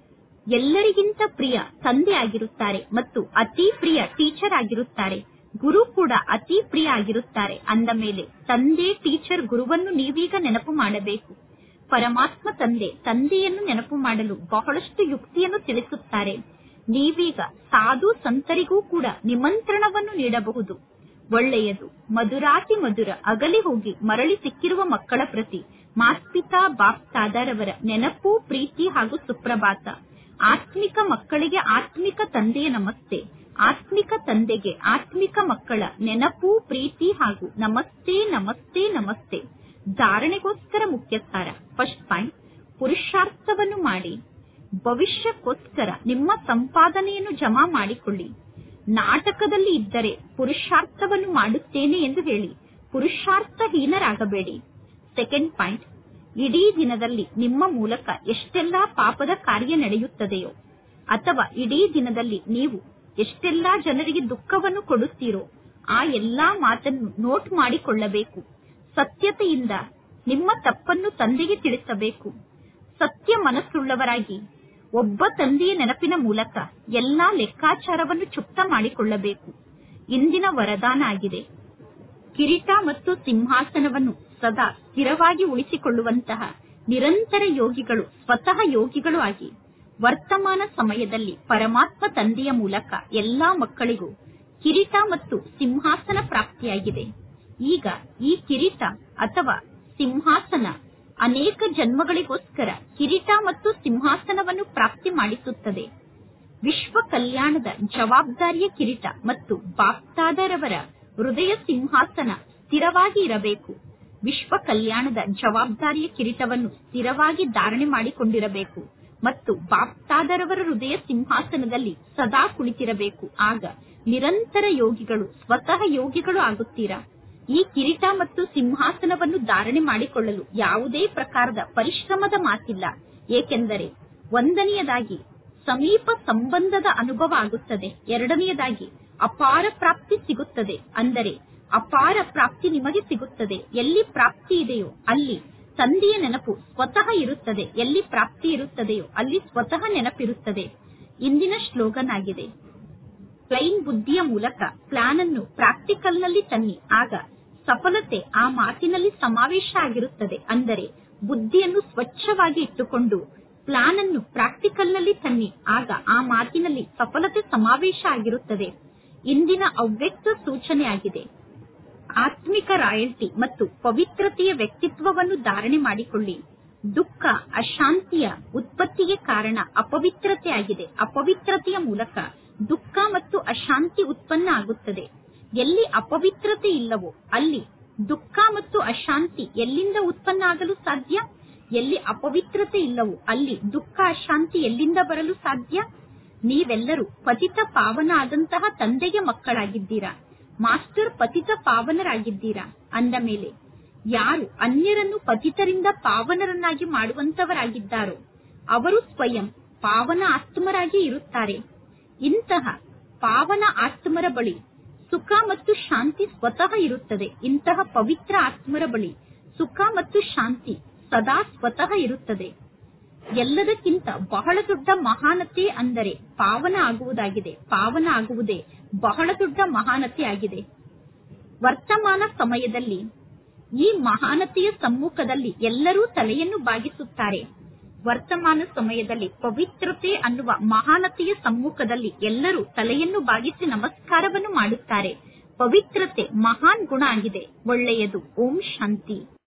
ಎಲ್ಲರಿಗಿಂತ ಪ್ರಿಯ ತಂದೆ ಆಗಿರುತ್ತಾರೆ ಮತ್ತು ಅತಿ ಪ್ರಿಯ ಟೀಚರ್ ಆಗಿರುತ್ತಾರೆ ಗುರು ಕೂಡ ಅತಿ ಪ್ರಿಯ ಆಗಿರುತ್ತಾರೆ ಅಂದ ಮೇಲೆ ತಂದೆ ಟೀಚರ್ ಗುರುವನ್ನು ನೀವೀಗ ನೆನಪು ಮಾಡಬೇಕು ಪರಮಾತ್ಮ ತಂದೆ ತಂದೆಯನ್ನು ನೆನಪು ಮಾಡಲು ಬಹಳಷ್ಟು ಯುಕ್ತಿಯನ್ನು ತಿಳಿಸುತ್ತಾರೆ ನೀವೀಗ ಸಾಧು ಸಂತರಿಗೂ ಕೂಡ ನಿಮಂತ್ರಣವನ್ನು ನೀಡಬಹುದು ಒಳ್ಳೆಯದು ಮಧುರಾತಿ ಮಧುರ ಅಗಲಿ ಹೋಗಿ ಮರಳಿ ಸಿಕ್ಕಿರುವ ಮಕ್ಕಳ ಪ್ರತಿ ಮಾಸ್ಪಿತಾ ಬಾಪ್ತಾದರವರ ನೆನಪು ಪ್ರೀತಿ ಹಾಗೂ ಸುಪ್ರಭಾತ ಆತ್ಮಿಕ ಮಕ್ಕಳಿಗೆ ಆತ್ಮಿಕ ತಂದೆಯ ನಮಸ್ತೆ ಆತ್ಮಿಕ ತಂದೆಗೆ ಆತ್ಮಿಕ ಮಕ್ಕಳ ನೆನಪು ಪ್ರೀತಿ ಹಾಗೂ ನಮಸ್ತೆ ನಮಸ್ತೆ ನಮಸ್ತೆ ಧಾರಣೆಗೋಸ್ಕರ ಮುಖ್ಯ ಸಾರ ಫಸ್ಟ್ ಪಾಯಿಂಟ್ ಪುರುಷಾರ್ಥವನ್ನು ಮಾಡಿ ಭವಿಷ್ಯಕ್ಕೋಸ್ಕರ ನಿಮ್ಮ ಸಂಪಾದನೆಯನ್ನು ಜಮಾ ಮಾಡಿಕೊಳ್ಳಿ ನಾಟಕದಲ್ಲಿ ಇದ್ದರೆ ಪುರುಷಾರ್ಥವನ್ನು ಮಾಡುತ್ತೇನೆ ಎಂದು ಹೇಳಿ ಪುರುಷಾರ್ಥಹೀನರಾಗಬೇಡಿ ಸೆಕೆಂಡ್ ಪಾಯಿಂಟ್ ಇಡೀ ದಿನದಲ್ಲಿ ನಿಮ್ಮ ಮೂಲಕ ಎಷ್ಟೆಲ್ಲಾ ಪಾಪದ ಕಾರ್ಯ ನಡೆಯುತ್ತದೆಯೋ ಅಥವಾ ಇಡೀ ದಿನದಲ್ಲಿ ನೀವು ಎಷ್ಟೆಲ್ಲಾ ಜನರಿಗೆ ದುಃಖವನ್ನು ಕೊಡುತ್ತೀರೋ ಆ ಎಲ್ಲಾ ಮಾತನ್ನು ನೋಟ್ ಮಾಡಿಕೊಳ್ಳಬೇಕು ಸತ್ಯತೆಯಿಂದ ನಿಮ್ಮ ತಪ್ಪನ್ನು ತಂದೆಗೆ ತಿಳಿಸಬೇಕು ಸತ್ಯ ಮನಸ್ಸುಳ್ಳವರಾಗಿ ಒಬ್ಬ ತಂದೆಯ ನೆನಪಿನ ಮೂಲಕ ಎಲ್ಲಾ ಲೆಕ್ಕಾಚಾರವನ್ನು ಚುಪ್ತ ಮಾಡಿಕೊಳ್ಳಬೇಕು ಇಂದಿನ ವರದಾನ ಆಗಿದೆ ಕಿರೀಟ ಮತ್ತು ಸಿಂಹಾಸನವನ್ನು ಸದಾ ಸ್ಥಿರವಾಗಿ ಉಳಿಸಿಕೊಳ್ಳುವಂತಹ ನಿರಂತರ ಯೋಗಿಗಳು ಸ್ವತಃ ಯೋಗಿಗಳು ಆಗಿ ವರ್ತಮಾನ ಸಮಯದಲ್ಲಿ ಪರಮಾತ್ಮ ತಂದೆಯ ಮೂಲಕ ಎಲ್ಲಾ ಮಕ್ಕಳಿಗೂ ಕಿರೀಟ ಮತ್ತು ಸಿಂಹಾಸನ ಪ್ರಾಪ್ತಿಯಾಗಿದೆ ಈಗ ಈ ಕಿರೀಟ ಅಥವಾ ಸಿಂಹಾಸನ ಅನೇಕ ಜನ್ಮಗಳಿಗೋಸ್ಕರ ಕಿರೀಟ ಮತ್ತು ಸಿಂಹಾಸನವನ್ನು ಪ್ರಾಪ್ತಿ ಮಾಡಿಸುತ್ತದೆ ವಿಶ್ವ ಕಲ್ಯಾಣದ ಜವಾಬ್ದಾರಿಯ ಕಿರೀಟ ಮತ್ತು ಬಾಪ್ತಾದರವರ ಹೃದಯ ಸಿಂಹಾಸನ ಸ್ಥಿರವಾಗಿ ಇರಬೇಕು ವಿಶ್ವ ಕಲ್ಯಾಣದ ಜವಾಬ್ದಾರಿಯ ಕಿರೀಟವನ್ನು ಸ್ಥಿರವಾಗಿ ಧಾರಣೆ ಮಾಡಿಕೊಂಡಿರಬೇಕು ಮತ್ತು ಬಾಪ್ತಾದರವರ ಹೃದಯ ಸಿಂಹಾಸನದಲ್ಲಿ ಸದಾ ಕುಳಿತಿರಬೇಕು ಆಗ ನಿರಂತರ ಯೋಗಿಗಳು ಸ್ವತಃ ಯೋಗಿಗಳು ಆಗುತ್ತೀರಾ ಈ ಕಿರೀಟ ಮತ್ತು ಸಿಂಹಾಸನವನ್ನು ಧಾರಣೆ ಮಾಡಿಕೊಳ್ಳಲು ಯಾವುದೇ ಪ್ರಕಾರದ ಪರಿಶ್ರಮದ ಮಾತಿಲ್ಲ ಏಕೆಂದರೆ ಒಂದನೆಯದಾಗಿ ಸಮೀಪ ಸಂಬಂಧದ ಅನುಭವ ಆಗುತ್ತದೆ ಎರಡನೆಯದಾಗಿ ಅಪಾರ ಪ್ರಾಪ್ತಿ ಸಿಗುತ್ತದೆ ಅಂದರೆ ಅಪಾರ ಪ್ರಾಪ್ತಿ ನಿಮಗೆ ಸಿಗುತ್ತದೆ ಎಲ್ಲಿ ಪ್ರಾಪ್ತಿ ಇದೆಯೋ ಅಲ್ಲಿ ತಂದೆಯ ನೆನಪು ಸ್ವತಃ ಇರುತ್ತದೆ ಎಲ್ಲಿ ಪ್ರಾಪ್ತಿ ಇರುತ್ತದೆಯೋ ಅಲ್ಲಿ ಸ್ವತಃ ನೆನಪಿರುತ್ತದೆ ಇಂದಿನ ಶ್ಲೋಗನ್ ಆಗಿದೆ ಪ್ಲೈನ್ ಬುದ್ಧಿಯ ಮೂಲಕ ಪ್ಲಾನ್ ಅನ್ನು ಪ್ರಾಕ್ಟಿಕಲ್ ನಲ್ಲಿ ತನ್ನಿ ಆಗ ಸಫಲತೆ ಆ ಮಾತಿನಲ್ಲಿ ಸಮಾವೇಶ ಆಗಿರುತ್ತದೆ ಅಂದರೆ ಬುದ್ಧಿಯನ್ನು ಸ್ವಚ್ಛವಾಗಿ ಇಟ್ಟುಕೊಂಡು ಪ್ಲಾನ್ ಅನ್ನು ಪ್ರಾಕ್ಟಿಕಲ್ ನಲ್ಲಿ ತನ್ನಿ ಆಗ ಆ ಮಾತಿನಲ್ಲಿ ಸಫಲತೆ ಸಮಾವೇಶ ಆಗಿರುತ್ತದೆ ಇಂದಿನ ಅವ್ಯಕ್ತ ಸೂಚನೆ ಆಗಿದೆ ಆತ್ಮಿಕ ರಾಯಲ್ಟಿ ಮತ್ತು ಪವಿತ್ರತೆಯ ವ್ಯಕ್ತಿತ್ವವನ್ನು ಧಾರಣೆ ಮಾಡಿಕೊಳ್ಳಿ ದುಃಖ ಅಶಾಂತಿಯ ಉತ್ಪತ್ತಿಗೆ ಕಾರಣ ಅಪವಿತ್ರತೆ ಆಗಿದೆ ಅಪವಿತ್ರತೆಯ ಮೂಲಕ ದುಃಖ ಮತ್ತು ಅಶಾಂತಿ ಉತ್ಪನ್ನ ಆಗುತ್ತದೆ ಎಲ್ಲಿ ಅಪವಿತ್ರತೆ ಇಲ್ಲವೋ ಅಲ್ಲಿ ದುಃಖ ಮತ್ತು ಅಶಾಂತಿ ಎಲ್ಲಿಂದ ಉತ್ಪನ್ನ ಆಗಲು ಸಾಧ್ಯ ಎಲ್ಲಿ ಅಪವಿತ್ರತೆ ಇಲ್ಲವೋ ಅಲ್ಲಿ ದುಃಖ ಅಶಾಂತಿ ಎಲ್ಲಿಂದ ಬರಲು ಸಾಧ್ಯ ನೀವೆಲ್ಲರೂ ಪತಿತ ಪಾವನ ಆದಂತಹ ತಂದೆಗೆ ಮಕ್ಕಳಾಗಿದ್ದೀರಾ ಮಾಸ್ಟರ್ ಪತಿತ ಪಾವನರಾಗಿದ್ದೀರಾ ಅಂದ ಮೇಲೆ ಯಾರು ಅನ್ಯರನ್ನು ಪತಿತರಿಂದ ಪಾವನರನ್ನಾಗಿ ಮಾಡುವಂತವರಾಗಿದ್ದಾರೋ ಅವರು ಸ್ವಯಂ ಪಾವನ ಆತ್ಮರಾಗಿ ಇರುತ್ತಾರೆ ಇಂತಹ ಪಾವನ ಆತ್ಮರ ಬಳಿ ಸುಖ ಮತ್ತು ಶಾಂತಿ ಸ್ವತಃ ಇರುತ್ತದೆ ಇಂತಹ ಪವಿತ್ರ ಆತ್ಮರ ಬಳಿ ಸುಖ ಮತ್ತು ಶಾಂತಿ ಸದಾ ಸ್ವತಃ ಇರುತ್ತದೆ ಎಲ್ಲದಕ್ಕಿಂತ ಬಹಳ ದೊಡ್ಡ ಮಹಾನತೆ ಅಂದರೆ ಪಾವನ ಆಗುವುದಾಗಿದೆ ಪಾವನ ಆಗುವುದೇ ಬಹಳ ದೊಡ್ಡ ಮಹಾನತೆ ಆಗಿದೆ ವರ್ತಮಾನ ಸಮಯದಲ್ಲಿ ಈ ಮಹಾನತೆಯ ಸಮ್ಮುಖದಲ್ಲಿ ಎಲ್ಲರೂ ತಲೆಯನ್ನು ಬಾಗಿಸುತ್ತಾರೆ ವರ್ತಮಾನ ಸಮಯದಲ್ಲಿ ಪವಿತ್ರತೆ ಅನ್ನುವ ಮಹಾನತೆಯ ಸಮ್ಮುಖದಲ್ಲಿ ಎಲ್ಲರೂ ತಲೆಯನ್ನು ಬಾಗಿಸಿ ನಮಸ್ಕಾರವನ್ನು ಮಾಡುತ್ತಾರೆ ಪವಿತ್ರತೆ ಮಹಾನ್ ಗುಣ ಆಗಿದೆ ಒಳ್ಳೆಯದು ಓಂ ಶಾಂತಿ